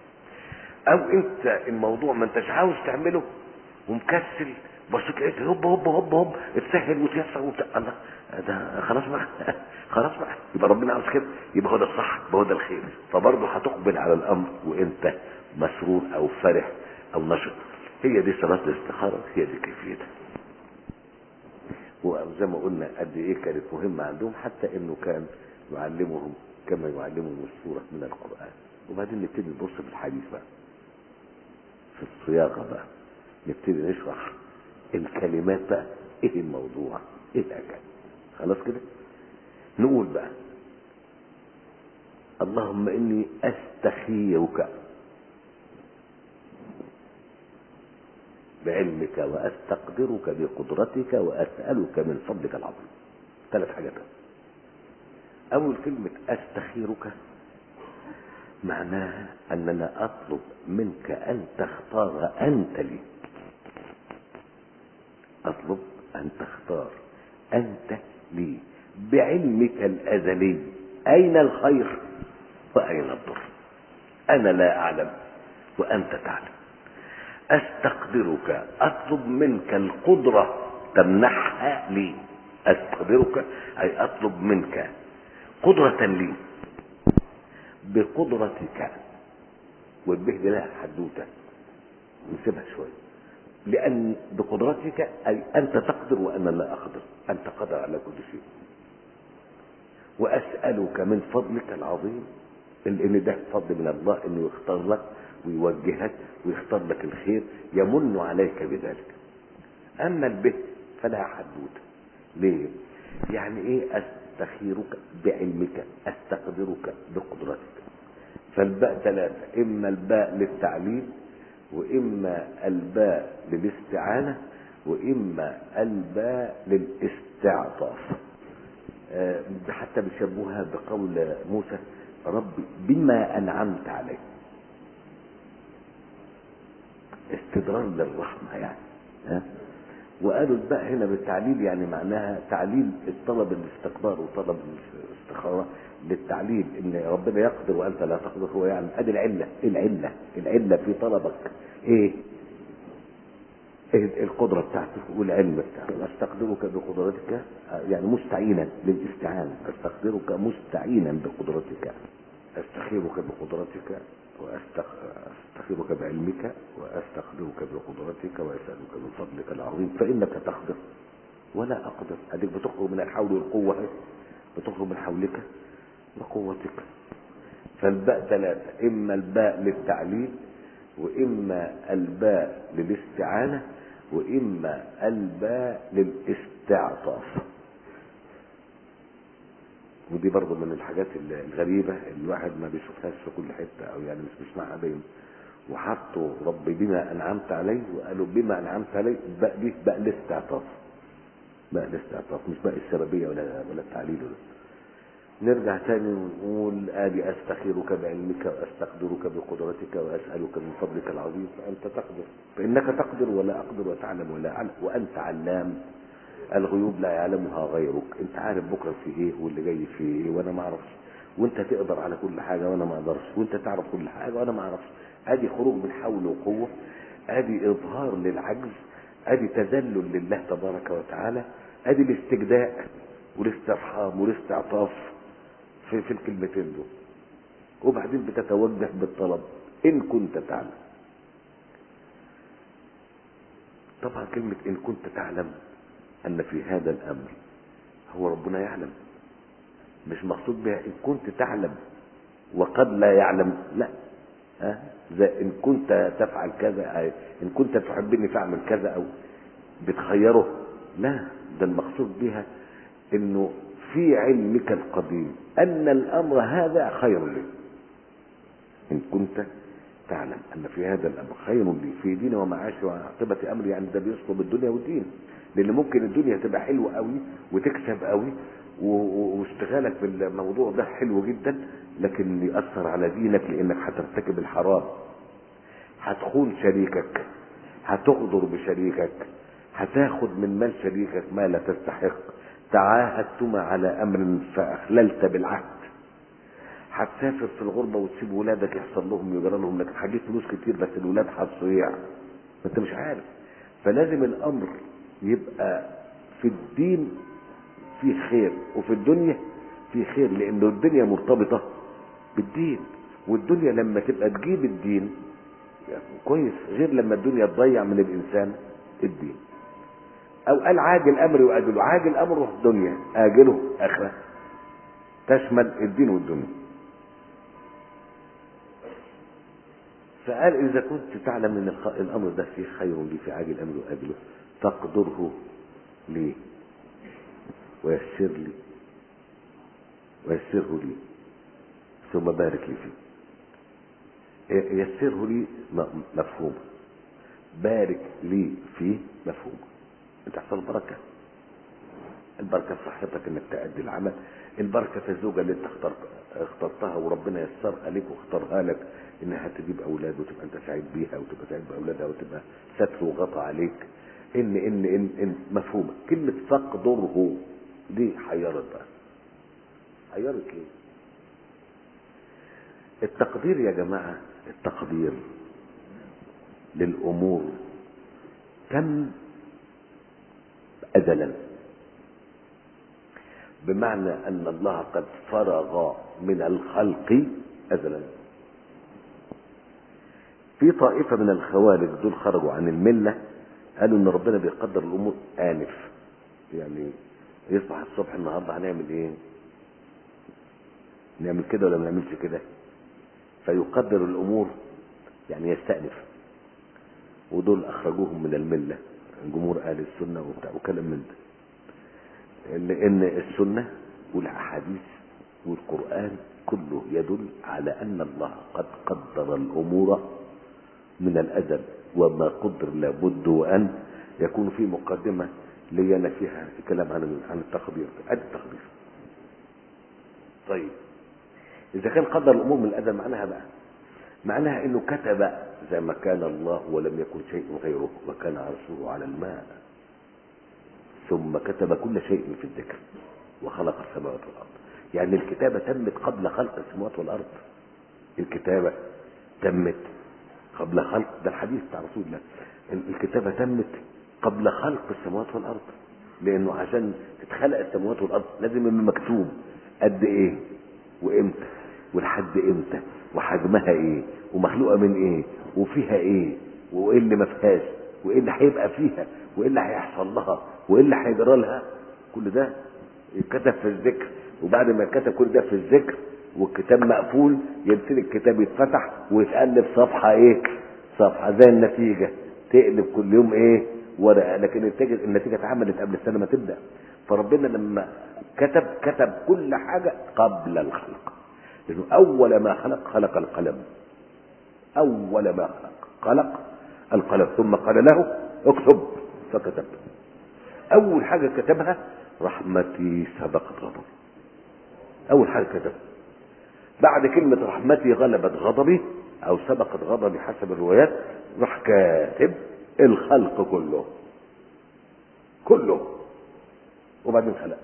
او انت الموضوع ما انتش عاوز تعمله ومكسل بصيت لقيت هوب هوب هوب هوب اتسهل وتيسر وبتاع الله ده خلاص بقى خلاص بقى يبقى ربنا عاوز كده يبقى هو ده الصح يبقى هو ده الخير فبرضه هتقبل على الامر وانت مسرور او فرح او نشط هي دي صلاة الاستخارة هي دي كيفيتها وزي ما قلنا قد ايه كانت مهمة عندهم حتى انه كان يعلمهم كما يعلمهم السورة من القرآن وبعدين نبتدي نبص في الحديث بقى في الصياغة بقى نبتدي نشرح الكلمات بقى ايه الموضوع ايه الحكاية خلاص كده نقول بقى اللهم اني استخيرك بعلمك واستقدرك بقدرتك واسالك من فضلك العظيم ثلاث حاجات اول كلمه استخيرك معناها اننا اطلب منك ان تختار انت لي اطلب ان تختار انت لي بعلمك الازلي اين الخير واين الضر انا لا اعلم وانت تعلم استقدرك اطلب منك القدره تمنحها لي استقدرك اي اطلب منك قدره لي بقدرتك والبه دي لها حدوته نسيبها شويه لان بقدرتك اي انت تقدر وانا لا اقدر انت قادر على كل شيء واسالك من فضلك العظيم ان ده فضل من الله انه يختار لك ويوجهك ويختار لك الخير يمن عليك بذلك اما البه فلها حدوته ليه يعني ايه استخيرك بعلمك استقدرك بقدرتك فالباء ثلاثة اما الباء للتعليل واما الباء للاستعانة واما الباء للاستعطاف آه، حتى بيشبهها بقول موسى ربي بما انعمت علي استدرار للرحمة يعني ها وقالوا الباء هنا بالتعليل يعني معناها تعليل الطلب الاستقدار وطلب الاستخارة للتعليل ان ربنا يقدر وانت لا تقدر هو يعني ادي العلة العلة العلة في طلبك ايه إيه القدرة بتاعتك والعلم بتاعتك استقدرك بقدرتك يعني مستعينا للاستعانة استقدرك مستعينا بقدرتك استخيرك بقدرتك واستخيرك بعلمك واستقدرك بقدرتك واسالك من فضلك العظيم فانك تقدر ولا اقدر اديك بتخرج من الحول والقوه اهي بتخرج من حولك وقوتك فالباء ثلاثه اما الباء للتعليل واما الباء للاستعانه واما الباء للاستعطاف ودي برضه من الحاجات الغريبة اللي الواحد ما بيشوفهاش في كل حتة أو يعني مش بيسمعها دايما وحطوا ربي بما أنعمت عليه وقالوا بما أنعمت عليه بقى دي بقى الاستعطاف بقى الاستعطاف مش بقى السببية ولا ولا التعليل ولا نرجع تاني ونقول آدي أستخيرك بعلمك وأستقدرك بقدرتك وأسألك من فضلك العظيم فأنت تقدر فإنك تقدر ولا أقدر وتعلم ولا أعلم وأنت علام الغيوب لا يعلمها غيرك انت عارف بكره في ايه واللي جاي في ايه وانا ما اعرفش وانت تقدر على كل حاجه وانا ما اقدرش وانت تعرف كل حاجه وانا ما اعرفش ادي خروج من حول وقوه ادي اظهار للعجز ادي تذلل لله تبارك وتعالى ادي الاستجداء والاسترحام والاستعطاف في, في الكلمتين دول وبعدين بتتوجه بالطلب ان كنت تعلم طبعا كلمة إن كنت تعلم أن في هذا الأمر هو ربنا يعلم مش مقصود بها إن كنت تعلم وقد لا يعلم لا ها زي إن كنت تفعل كذا إن كنت تحبني فاعمل كذا أو بتخيره لا ده المقصود بها إنه في علمك القديم أن الأمر هذا خير لي إن كنت تعلم أن في هذا الأمر خير لي في ديني ومعاشي وعاقبة أمري يعني ده بيصلب الدنيا والدين لان ممكن الدنيا تبقى حلوه قوي وتكسب قوي واشتغالك بالموضوع ده حلو جدا لكن ياثر على دينك لانك هترتكب الحرام هتخون شريكك هتغدر بشريكك هتاخد من مال شريكك ما لا تستحق تعاهدتما على امر فاخللت بالعهد هتسافر في الغربة وتسيب ولادك يحصل لهم يجرى لهم لكن هتجيب فلوس كتير بس الولاد هتصيع انت مش عارف فلازم الامر يبقى في الدين في خير وفي الدنيا في خير لأن الدنيا مرتبطة بالدين والدنيا لما تبقى تجيب الدين يعني كويس غير لما الدنيا تضيع من الانسان الدين او قال عاجل امري واجله عاجل امره دنيا اجله اخره تشمل الدين والدنيا فقال اذا كنت تعلم ان الخ- الامر ده فيه خير لي في عاجل امري واجله فاقدره لي ويسر لي ويسره لي ثم بارك لي فيه ي- يسره لي م- مفهوم بارك لي فيه مفهوم انت تحصل بركه البركه في صحتك انك تأدي العمل البركه في الزوجه اللي انت اخترت اخترتها وربنا يسرها لك واختارها لك انها تجيب اولاد وتبقى انت سعيد بيها وتبقى سعيد باولادها وتبقى ستر وغطى عليك ان ان ان, إن مفهومه كلمه فاقدره دي حيرت بقى حيرت ليه التقدير يا جماعه التقدير للامور تم ازلا بمعنى ان الله قد فرغ من الخلق ازلا في طائفه من الخوارج دول خرجوا عن المله قالوا ان ربنا بيقدر الامور انف يعني يصبح الصبح النهارده هنعمل ايه نعمل كده ولا ما نعملش كده فيقدر الامور يعني يستأنف ودول اخرجوهم من المله جمهور اهل السنه وبتاع وكلام من ده لان السنه والاحاديث والقران كله يدل على ان الله قد قدر الامور من الازل وما قدر لابد وان يكون في مقدمه لينا فيها كلام عن عن التقدير ادي التقدير طيب اذا كان قدر الامور من الازل معناها بقى معناها انه كتب زي ما كان الله ولم يكن شيء غيره وكان عرشه على الماء ثم كتب كل شيء في الذكر وخلق السماوات والارض يعني الكتابه تمت قبل خلق السماوات والارض الكتابه تمت قبل خلق ده الحديث بتاع رسول الله الكتابه تمت قبل خلق السماوات والارض لانه عشان تتخلق السماوات والارض لازم يبقى مكتوب قد ايه وامتى ولحد امتى وحجمها ايه ومخلوقه من ايه وفيها ايه وايه اللي ما فيهاش وايه اللي هيبقى فيها وايه اللي هيحصل لها وايه اللي هيجرى لها كل ده يتكتب في الذكر وبعد ما يتكتب كل ده في الذكر والكتاب مقفول يبتدي الكتاب يتفتح ويتقلب صفحه ايه صفحه زي النتيجه تقلب كل يوم ايه ورقه لكن النتيجه النتيجه اتعملت قبل السنه ما تبدا فربنا لما كتب كتب كل حاجه قبل الخلق لانه اول ما خلق خلق القلم اول ما خلق خلق القلم ثم قال له اكتب فكتب اول حاجه كتبها رحمتي سبقت غضبي اول حاجه كتبها بعد كلمه رحمتي غلبت غضبي او سبقت غضبي حسب الروايات راح كاتب الخلق كله كله وبعدين خلق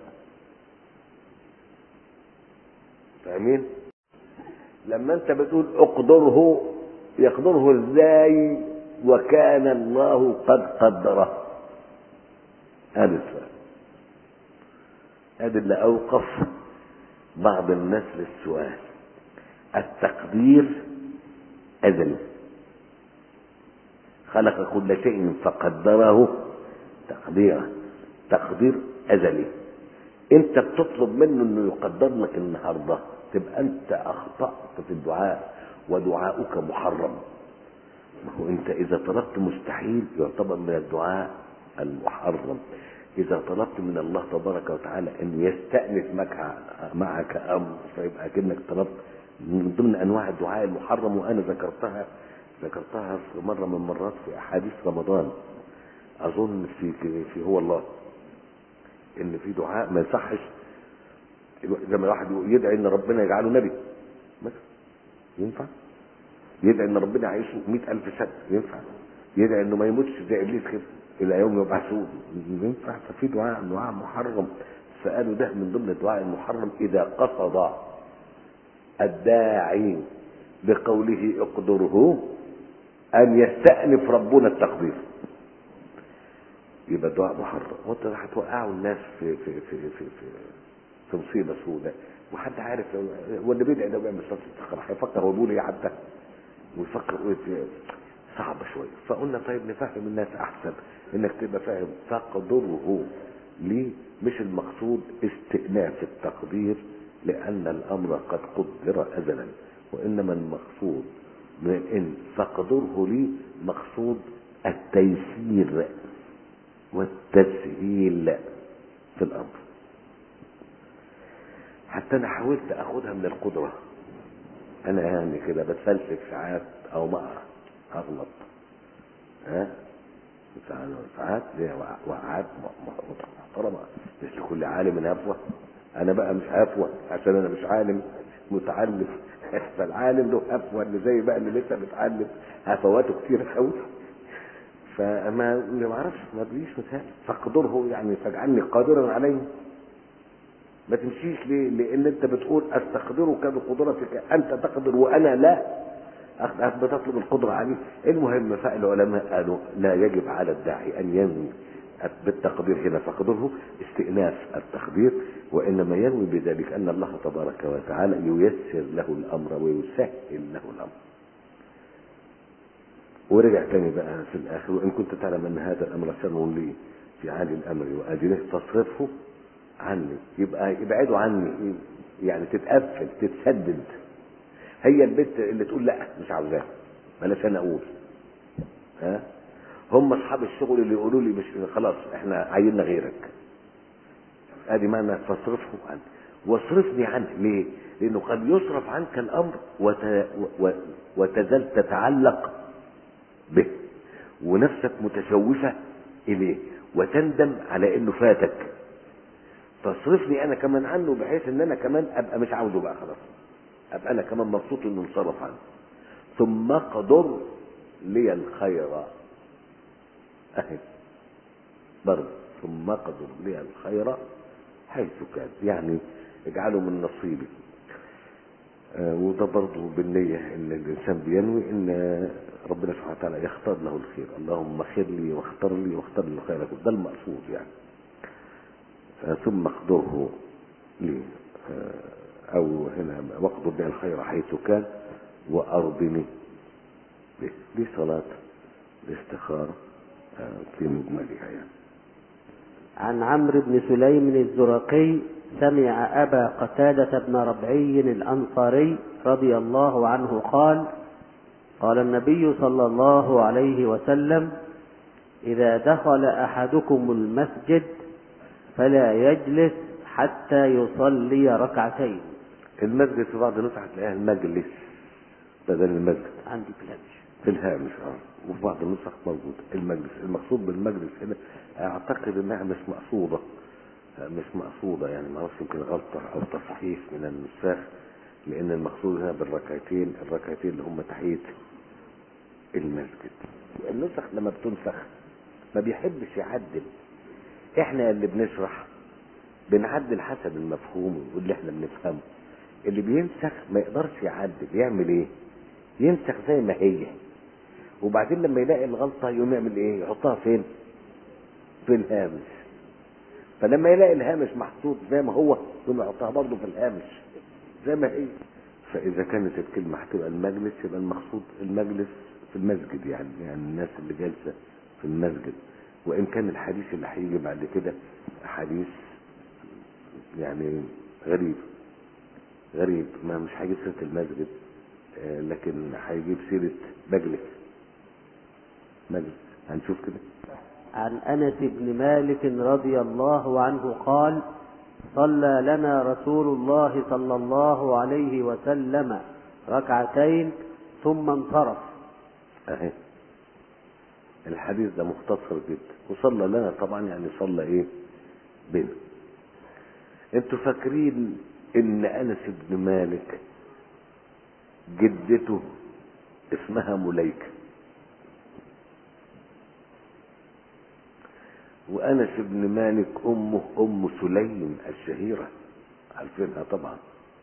فاهمين لما انت بتقول اقدره يقدره ازاي وكان الله قد قدره هذا السؤال هذا اللي اوقف بعض الناس للسؤال التقدير ازلي خلق كل شيء فقدره تقديرا تقدير ازلي انت بتطلب منه انه يقدر لك النهارده تبقى انت اخطات في الدعاء ودعاؤك محرم ما هو انت اذا طلبت مستحيل يعتبر من الدعاء المحرم اذا طلبت من الله تبارك وتعالى انه يستأنف معك معك امر فيبقى كأنك طلبت من ضمن انواع الدعاء المحرم وانا ذكرتها ذكرتها في مره من المرات في احاديث رمضان اظن في في هو الله ان في دعاء ما يصحش زي ما الواحد يدعي ان ربنا يجعله نبي مثلا ينفع يدعي ان ربنا يعيشه مئة ألف سنة ينفع يدعي انه ما يموتش زي ابليس كده الى يوم يبعثون ينفع ففي دعاء دعاء محرم فقالوا ده من ضمن الدعاء المحرم اذا قصد الداعي بقوله اقدره ان يستأنف ربنا التقدير يبقى الدعاء محرم وانت هتوقعوا الناس في في في في في, في مصيبه سوداء وحد عارف هو اللي بيدعي ده بيعمل صلاه استخاره هيفكر هو بيقول ايه حتى ويفكر صعبة شوية فقلنا طيب نفهم الناس احسن انك تبقى فاهم فقدره ليه مش المقصود استئناف التقدير لان الامر قد قدر ازلا وانما المقصود من ان فقدره لي مقصود التيسير والتسهيل في الامر حتى انا حاولت اخدها من القدرة انا يعني كده بتفلسف ساعات او ما اغلط ها ساعات ساعات ليا وقعات محترمة مش لكل عالم هفوة انا بقى مش هفوة عشان انا مش عالم متعلم فالعالم له هفوة اللي زي بقى اللي لسه بيتعلم هفواته كتير قوي فما ما اعرفش ما تجيش مثال فاقدره يعني فاجعلني قادرا عليه ما تمشيش ليه لان انت بتقول استقدرك بقدرتك انت تقدر وانا لا أخ- بتطلب القدرة عليه المهم فالعلماء قالوا لا يجب على الداعي ان ينوي بالتقدير هنا فقدره استئناف التقدير وانما ينوي بذلك ان الله تبارك وتعالى ييسر له الامر ويسهل له الامر ورجع تاني بقى في الاخر وان كنت تعلم ان هذا الامر شر لي في عالي الامر واجله تصرفه عني يبقى يبعدوا عني يعني تتقفل تتسدد هي البنت اللي تقول لا مش عاوزاها بلاش انا اقول ها هم اصحاب الشغل اللي يقولوا لي مش خلاص احنا عايزنا غيرك ادي معنى فاصرفه عني واصرفني عنه ليه لانه قد يصرف عنك الامر وت... و... وتزال تتعلق به ونفسك متشوفه اليه وتندم على انه فاتك تصرفني انا كمان عنه بحيث ان انا كمان ابقى مش عاوزه بقى خلاص ابقى انا كمان مبسوط انه انصرف عني ثم قدر لي الخير اهي برضه ثم قدر لي الخير حيث كان يعني اجعله من نصيبي آه وده برضه بالنية ان الانسان بينوي ان ربنا سبحانه وتعالى يختار له الخير اللهم خير لي واختار لي واختار لي الخير ده المقصود يعني آه ثم اقدره لي آه او هنا واقدر لي الخير حيث كان وارضني به دي صلاة الاستخارة في مجملها يعني عن عمرو بن سليم الزرقي سمع أبا قتادة بن ربعي الأنصاري رضي الله عنه قال قال النبي صلى الله عليه وسلم إذا دخل أحدكم المسجد فلا يجلس حتى يصلي ركعتين المسجد في بعض النسخ هتلاقيها المجلس بدل المسجد عندي في الهامش في الهامش اه وفي بعض النسخ موجود المجلس المقصود بالمجلس هنا اعتقد انها مش مقصوده مش مقصوده يعني ما اعرفش يمكن غلطه او تصحيح من النساخ لان المقصود هنا بالركعتين الركعتين اللي هم تحيه المسجد النسخ لما بتنسخ ما بيحبش يعدل احنا اللي بنشرح بنعدل حسب المفهوم واللي احنا بنفهمه اللي بينسخ ما يقدرش يعدل يعمل ايه ينسخ زي ما هي وبعدين لما يلاقي الغلطة يقوم يعمل ايه يحطها فين في الهامش فلما يلاقي الهامش محطوط زي ما هو يقوم يحطها برضه في الهامش زي ما هي فاذا كانت الكلمة هتبقى المجلس يبقى المقصود المجلس في المسجد يعني يعني الناس اللي جالسة في المسجد وان كان الحديث اللي هيجي بعد كده حديث يعني غريب غريب ما مش هيجيب سيرة المسجد آه، لكن هيجيب سيرة مجلس مجلس هنشوف كده عن أنس بن مالك رضي الله عنه قال صلى لنا رسول الله صلى الله عليه وسلم ركعتين ثم انصرف اهي الحديث ده مختصر جدا وصلى لنا طبعا يعني صلى ايه بنا انتوا فاكرين ان انس بن مالك جدته اسمها مليكه وانس بن مالك امه ام سليم الشهيره عارفينها طبعا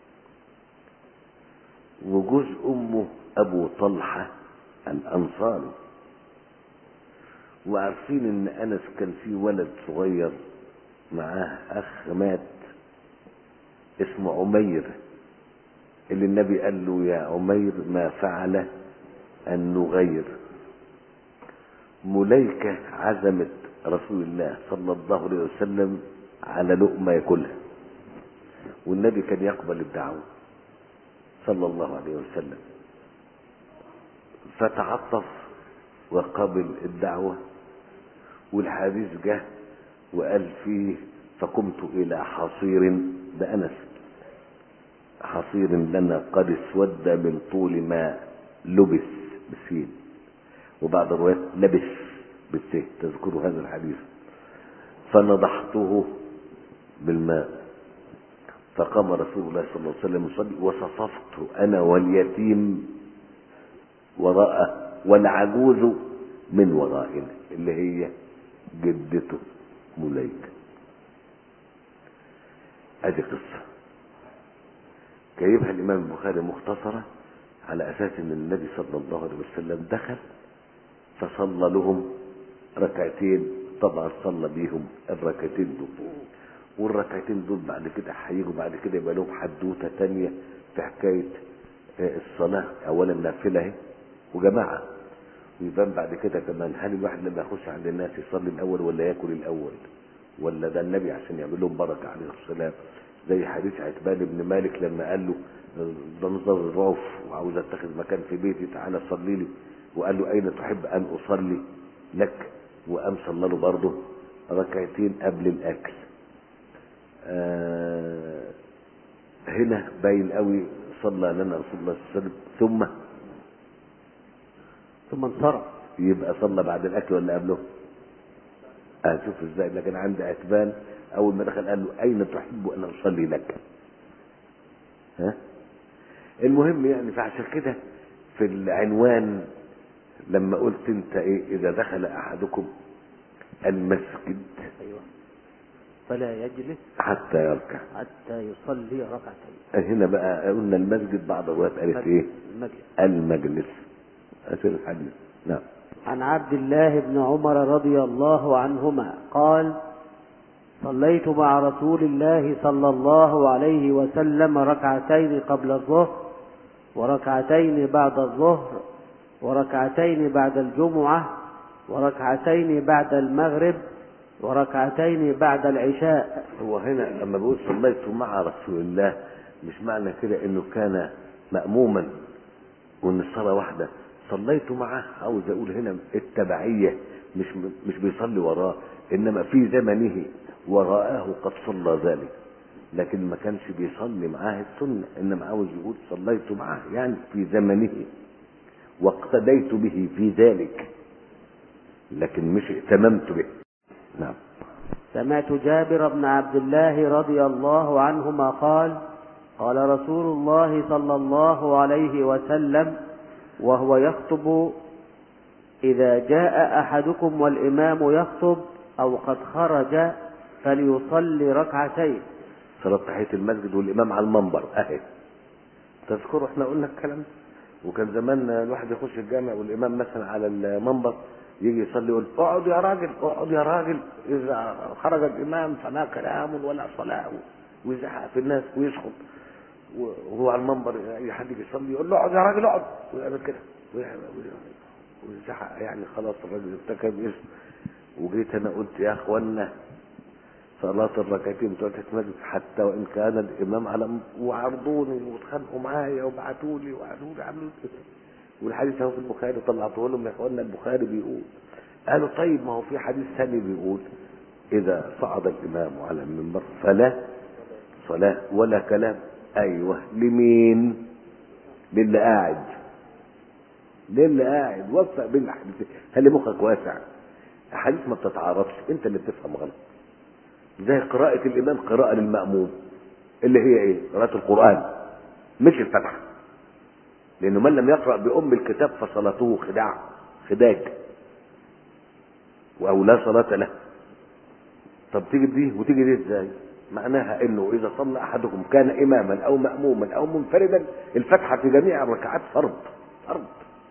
وجوز امه ابو طلحه الانصاري وعارفين ان انس كان في ولد صغير معاه اخ مات اسمه عمير اللي النبي قال له يا عمير ما فعل النغير مليكة عزمت رسول الله صلى الله عليه وسلم على لقمة ياكلها والنبي كان يقبل الدعوة صلى الله عليه وسلم فتعطف وقبل الدعوة والحديث جه وقال فيه فقمت إلى حصير ده أنس حصير لنا قد اسود من طول ما لبس بالسين وبعض الروايات لبس بالسين تذكروا هذا الحديث فنضحته بالماء فقام رسول الله صلى الله عليه وسلم يصلي وصففت انا واليتيم وراءه والعجوز من ورائنا اللي هي جدته مليكه ادي قصه جايبها الامام البخاري مختصره على اساس ان النبي صلى الله عليه وسلم دخل فصلى لهم ركعتين طبعا صلى بيهم الركعتين دول والركعتين دول بعد كده هيجوا بعد كده يبقى لهم حدوته تانية في حكايه الصلاه اولا نافله اهي وجماعه ويبان بعد كده كمان هل الواحد لما يخش عند الناس يصلي الاول ولا ياكل الاول ولا ده النبي عشان يعمل لهم بركه عليه الصلاه والسلام زي حديث عتبان بن مالك لما قال له ده نظر الرعف وعاوز اتخذ مكان في بيتي تعالى صلي لي وقال له اين تحب ان اصلي لك وقام صلى له برضه ركعتين قبل الاكل آه هنا باين قوي صلى لنا رسول الله صلى الله عليه وسلم ثم ثم انصرف يبقى صلى بعد الاكل ولا قبله اه شوف ازاي لكن عند عتبان اول ما دخل قال له اين تحب ان اصلي لك ها المهم يعني فعشان كده في العنوان لما قلت انت ايه اذا دخل احدكم المسجد أيوة فلا يجلس حتى يركع حتى يصلي ركعتين هنا بقى قلنا المسجد بعض الروايات قالت ايه المجلس المجلس اسر الحديث نعم عن عبد الله بن عمر رضي الله عنهما قال صليت مع رسول الله صلى الله عليه وسلم ركعتين قبل الظهر وركعتين بعد الظهر وركعتين بعد الجمعة وركعتين بعد المغرب وركعتين بعد العشاء هو هنا لما بقول صليت مع رسول الله مش معنى كده انه كان مأموما وان الصلاة واحدة صليت معه عاوز اقول هنا التبعية مش مش بيصلي وراه انما في زمنه وراءه قد صلى ذلك لكن ما كانش بيصلي معاه السنة انما عاوز يقول صليت معه يعني في زمنه واقتديت به في ذلك لكن مش ائتممت به نعم سمعت جابر بن عبد الله رضي الله عنهما قال قال رسول الله صلى الله عليه وسلم وهو يخطب إذا جاء أحدكم والإمام يخطب أو قد خرج فليصلي ركعتين صلاة تحية المسجد والإمام على المنبر أهي تذكروا احنا قلنا الكلام ده وكان زمان الواحد يخش الجامع والإمام مثلا على المنبر يجي يصلي يقول اقعد يا راجل اقعد يا راجل إذا خرج الإمام فلا كلام ولا صلاة ويزعق في الناس ويسخط وهو على المنبر أي حد يجي يصلي يقول له اقعد يا راجل اقعد ويعمل كده ويزعق يعني خلاص الراجل ارتكب اسم وجيت انا قلت يا اخوانا صلاة الركعتين بتوع المسجد حتى وإن كان الإمام على وعرضوني واتخانقوا معايا وبعتوا لي وقالوا لي عملوا كده والحديث اهو في البخاري طلعته لهم يا اخوانا البخاري بيقول قالوا طيب ما هو في حديث ثاني بيقول إذا صعد الإمام على المنبر فلا صلاة ولا كلام أيوه لمين؟ للي قاعد للي قاعد وفق بين الحديثين خلي مخك واسع الحديث ما بتتعارضش انت اللي بتفهم غلط زي قراءة الإمام قراءة للمأموم اللي هي إيه؟ قراءة القرآن مش الفتحة لأنه من لم يقرأ بأم الكتاب فصلاته خداع خداج أو لا صلاة له طب تيجي دي وتيجي دي ازاي؟ معناها انه اذا صلى احدكم كان اماما او ماموما او منفردا الفتحه في جميع الركعات فرض فرض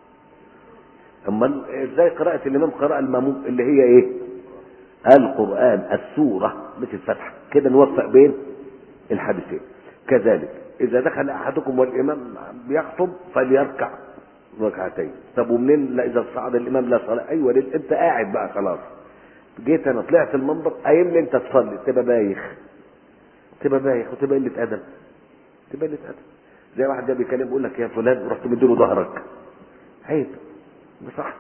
اما ازاي قراءه الامام قراءه الماموم اللي هي ايه؟ القرآن السورة مش الفتحة كده نوفق بين الحديثين كذلك إذا دخل أحدكم والإمام بيخطب فليركع ركعتين طب ومنين لا اذا صعد الامام لا صلاه ايوه ليه؟ انت قاعد بقى خلاص جيت انا طلعت المنبر قايم لي انت تصلي تبقى بايخ تبقى بايخ وتبقى قله ادب تبقى قله ادب زي واحد ده بيكلم بيقول لك يا فلان ورحت مديله ظهرك عيب ما صح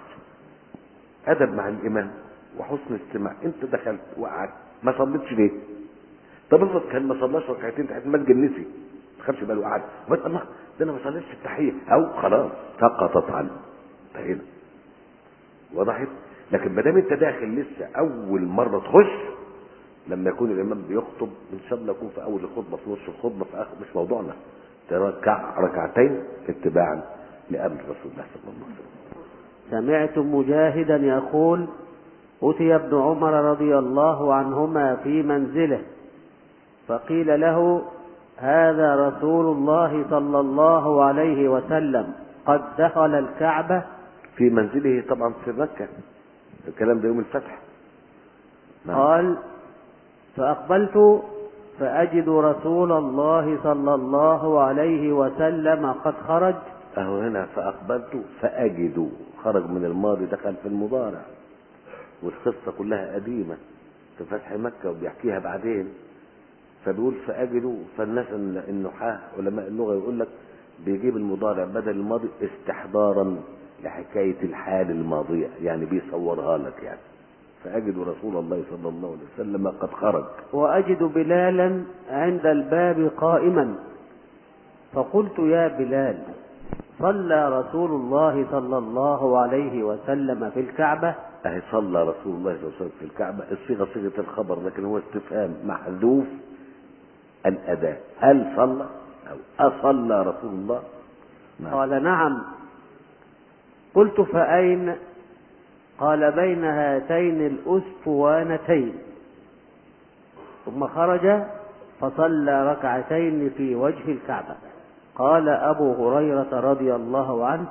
ادب مع الامام وحسن استماع انت دخلت وقعدت ما صليتش ليه طب افرض كان ما صلاش ركعتين تحت المسجد نسي ما خدش باله وقعد وقال الله ده انا ما صليتش في التحيه او خلاص سقطت عنه انتهينا وضحت لكن ما دام انت داخل لسه اول مره تخش لما يكون الامام بيخطب ان شاء الله يكون في اول الخطبه في نص الخطبه في اخر مش موضوعنا تركع ركعتين اتباعا لامر رسول الله صلى الله عليه وسلم سمعت مجاهدا يقول أتي ابن عمر رضي الله عنهما في منزله فقيل له هذا رسول الله صلى الله عليه وسلم قد دخل الكعبة في منزله طبعا في مكه الكلام ده يوم الفتح نعم. قال فأقبلت فأجد رسول الله صلى الله عليه وسلم قد خرج اهو هنا فاقبلت فاجد خرج من الماضي دخل في المضارع والقصه كلها قديمه في فتح مكه وبيحكيها بعدين فبيقول فاجد فالناس النحاه علماء اللغه يقول لك بيجيب المضارع بدل الماضي استحضارا لحكايه الحال الماضيه يعني بيصورها لك يعني فاجد رسول الله صلى الله عليه وسلم قد خرج وأجد بلالا عند الباب قائما فقلت يا بلال صلى رسول الله صلى الله عليه وسلم في الكعبة أهي صلى رسول الله صلى الله عليه وسلم في الكعبة الصيغة صيغة الخبر لكن هو استفهام محذوف الأداء هل صلى أو أصلى رسول الله نعم. قال نعم قلت فأين قال بين هاتين الأسفوانتين ثم خرج فصلى ركعتين في وجه الكعبة قال أبو هريرة رضي الله عنه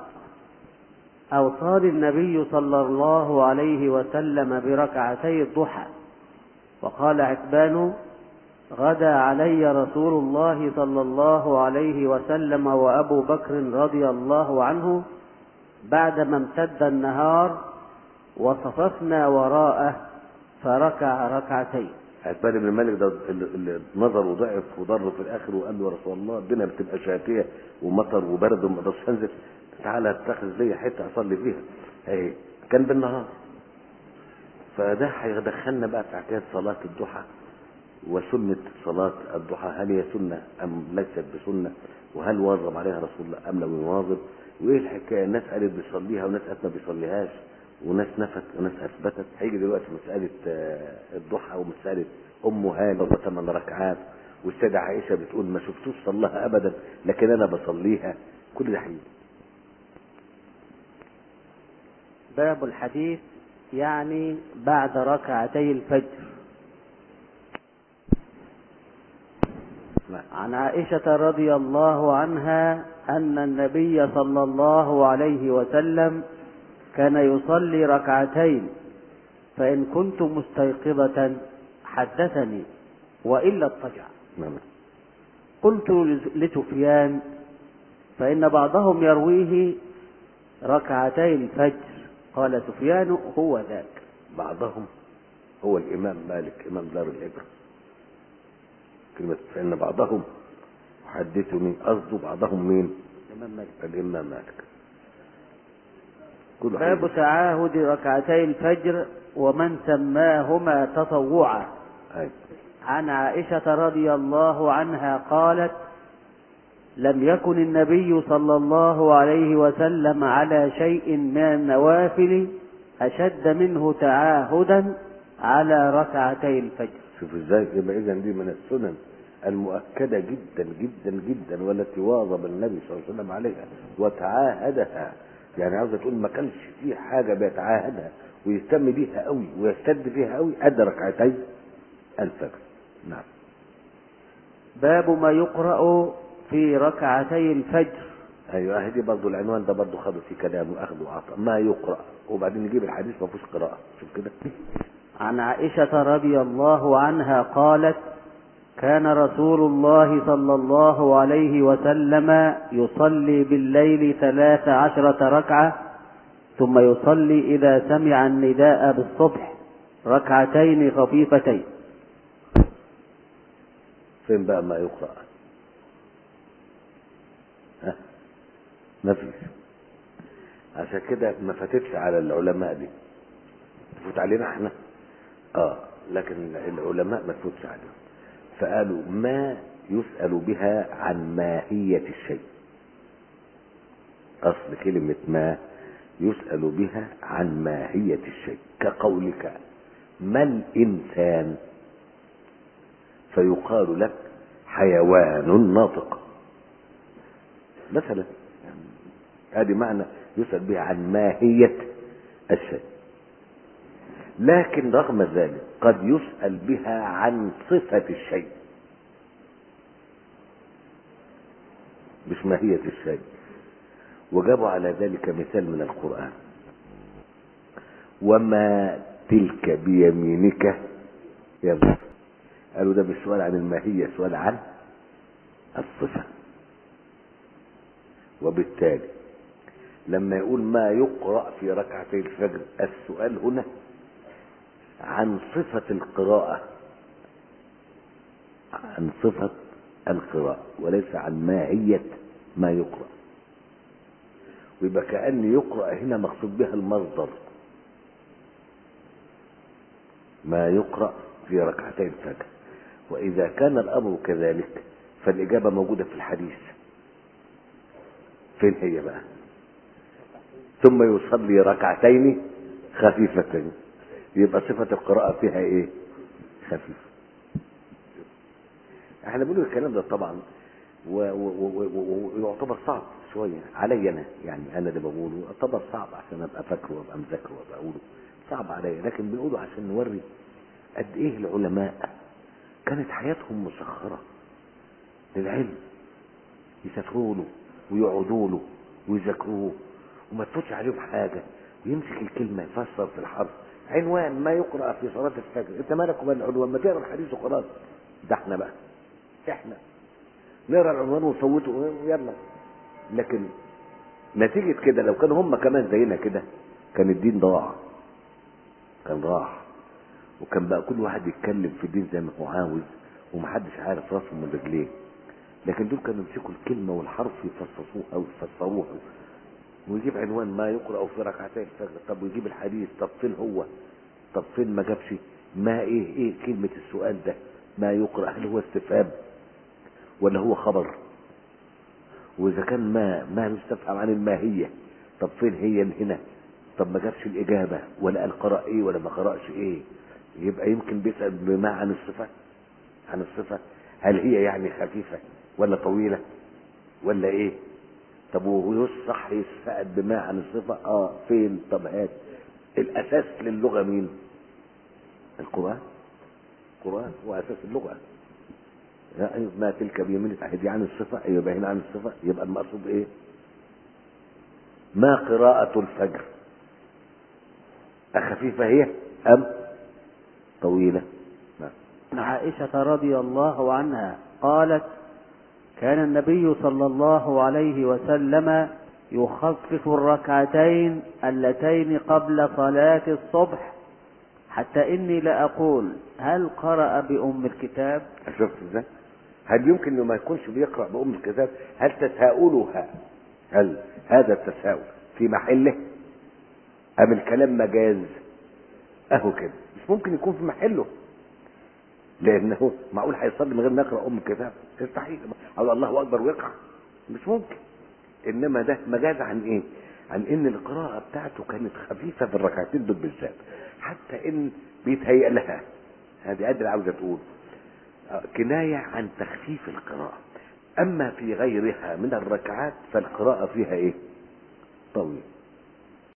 أوصاني النبي صلى الله عليه وسلم بركعتي الضحى وقال عتبان غدا علي رسول الله صلى الله عليه وسلم وأبو بكر رضي الله عنه بعدما امتد النهار وصففنا وراءه فركع ركعتين عتبان بن مالك ده اللي اللي نظر وضعف وضر في الاخر وقال له يا رسول الله الدنيا بتبقى شاتيه ومطر وبرد وما اقدرش انزل تعالى اتخذ لي حته اصلي فيها اهي كان بالنهار فده هيدخلنا بقى في حكايه صلاه الضحى وسنه صلاه الضحى هل هي سنه ام ليست بسنه وهل واظب عليها رسول الله ام لم يواظب وايه الحكايه الناس قالت بيصليها وناس قالت ما بيصليهاش وناس نفت وناس اثبتت هيجي دلوقتي مساله آه، الضحى ومساله ام هانه وثمان ركعات والسيده عائشه بتقول ما شفتوش صلاها ابدا لكن انا بصليها كل ده حقيقي باب الحديث يعني بعد ركعتي الفجر نعم. عن عائشة رضي الله عنها أن النبي صلى الله عليه وسلم كان يصلي ركعتين فإن كنت مستيقظة حدثني وإلا اضطجع نعم قلت لسفيان فإن بعضهم يرويه ركعتي الفجر قال سفيان هو ذاك بعضهم هو الامام مالك امام دار الهجره كلمه فان بعضهم حدثوا من قصده بعضهم مين الإمام مالك الامام مالك كل باب حديث. تعاهد ركعتي الفجر ومن سماهما تطوعا أي. عن عائشة رضي الله عنها قالت لم يكن النبي صلى الله عليه وسلم على شيء من النوافل أشد منه تعاهدا على ركعتي الفجر شوف ازاي يبقى اذا دي من السنن المؤكده جدا جدا جدا والتي واظب النبي صلى الله عليه وسلم عليها وتعاهدها يعني عاوزه تقول ما كانش فيه حاجه بيتعاهدها ويهتم بيها قوي ويستد فيها قوي ادى ركعتي الفجر نعم باب ما يقرأ في ركعتي الفجر ايوه اهي دي برضه العنوان ده برضه خدوا فيه كلام واخذ وعطاء ما يقرا وبعدين نجيب الحديث ما فيهوش قراءه شوف كده عن عائشة رضي الله عنها قالت كان رسول الله صلى الله عليه وسلم يصلي بالليل ثلاث عشرة ركعة ثم يصلي إذا سمع النداء بالصبح ركعتين خفيفتين فين بقى ما يقرأ ها ما فيش عشان كده ما فاتتش على العلماء دي تفوت علينا احنا اه لكن العلماء ما تفوتش عليهم فقالوا ما يسأل بها عن ماهية الشيء أصل كلمة ما يسأل بها عن ماهية الشيء كقولك ما الإنسان فيقال لك حيوان ناطق مثلا هذه معنى يسأل بها عن ماهية الشيء لكن رغم ذلك قد يسأل بها عن صفة الشيء مش ماهية الشيء وجابوا على ذلك مثال من القرآن وما تلك بيمينك يا موسى قالوا ده مش سؤال عن الماهية سؤال عن الصفة وبالتالي لما يقول ما يقرأ في ركعتي الفجر السؤال هنا عن صفة القراءة عن صفة القراءة وليس عن ماهية ما يقرأ ويبقى كأن يقرأ هنا مقصود بها المصدر ما يقرأ في ركعتي الفجر وإذا كان الأمر كذلك فالإجابة موجودة في الحديث فين هي بقى ثم يصلي ركعتين خفيفتين يبقى صفة القراءة فيها ايه خفيفة احنا بنقول الكلام ده طبعا ويعتبر صعب شوية علي انا يعني انا اللي بقوله يعتبر صعب عشان ابقى فاكره وابقى مذاكره وابقى اقوله صعب عليا لكن بنقوله عشان نوري قد ايه العلماء كانت حياتهم مسخرة للعلم يسافروا له ويقعدوا له ويذاكروه وما تفوتش عليهم حاجة ويمسك الكلمة يفسر في الحرف عنوان ما يقرأ في صلاة الفجر انت مالك ومال العنوان ما تقرا الحديث وخلاص ده احنا بقى احنا نقرا العنوان ونفوته يلا لكن نتيجة كده لو كانوا هم كمان زينا كده كان الدين ضاع كان راح وكان بقى كل واحد يتكلم في الدين زي ما هو عاوز ومحدش عارف راسه من رجليه لكن دول كانوا يمسكوا الكلمة والحرف يفصصوها ويفسروها ويجيب عنوان ما يقرأ في ركعتي الفجر طب ويجيب الحديث طب فين هو طب فين ما جابش ما ايه ايه كلمة السؤال ده ما يقرأ هل هو استفهام ولا هو خبر واذا كان ما ما يستفهم عن الماهية طب فين هي هنا طب ما جابش الاجابة ولا قال قرأ ايه ولا ما قرأش ايه يبقى يمكن بيسأل بما عن الصفة عن الصفة هل هي يعني خفيفة ولا طويلة ولا ايه طب ويصح يسأل بما عن الصفة اه فين طب هات الاساس للغة مين القرآن القرآن هو اساس اللغة يعني ما تلك بيمينك دي عن الصفة يبقى هنا عن الصفة يبقى المقصود ايه ما قراءة الفجر أخفيفة هي أم طويلة ما. عن عائشة رضي الله عنها قالت كان النبي صلى الله عليه وسلم يخفف الركعتين اللتين قبل صلاة الصبح حتى إني لأقول هل قرأ بأم الكتاب شفت ازاي هل يمكن انه ما يكونش بيقرأ بأم الكتاب هل تساؤلها هل هذا التساؤل في محله أم الكلام مجاز أهو كده مش ممكن يكون في محله لأنه معقول هيصلي من غير ما يقرأ أم الكتاب يستحيل أو الله أكبر ويقع مش ممكن إنما ده مجاز عن إيه؟ عن إن القراءة بتاعته كانت خفيفة في الركعتين دول بالذات حتى إن بيتهيأ لها هذه قد اللي عاوزة تقول كناية عن تخفيف القراءة أما في غيرها من الركعات فالقراءة فيها إيه؟ طويل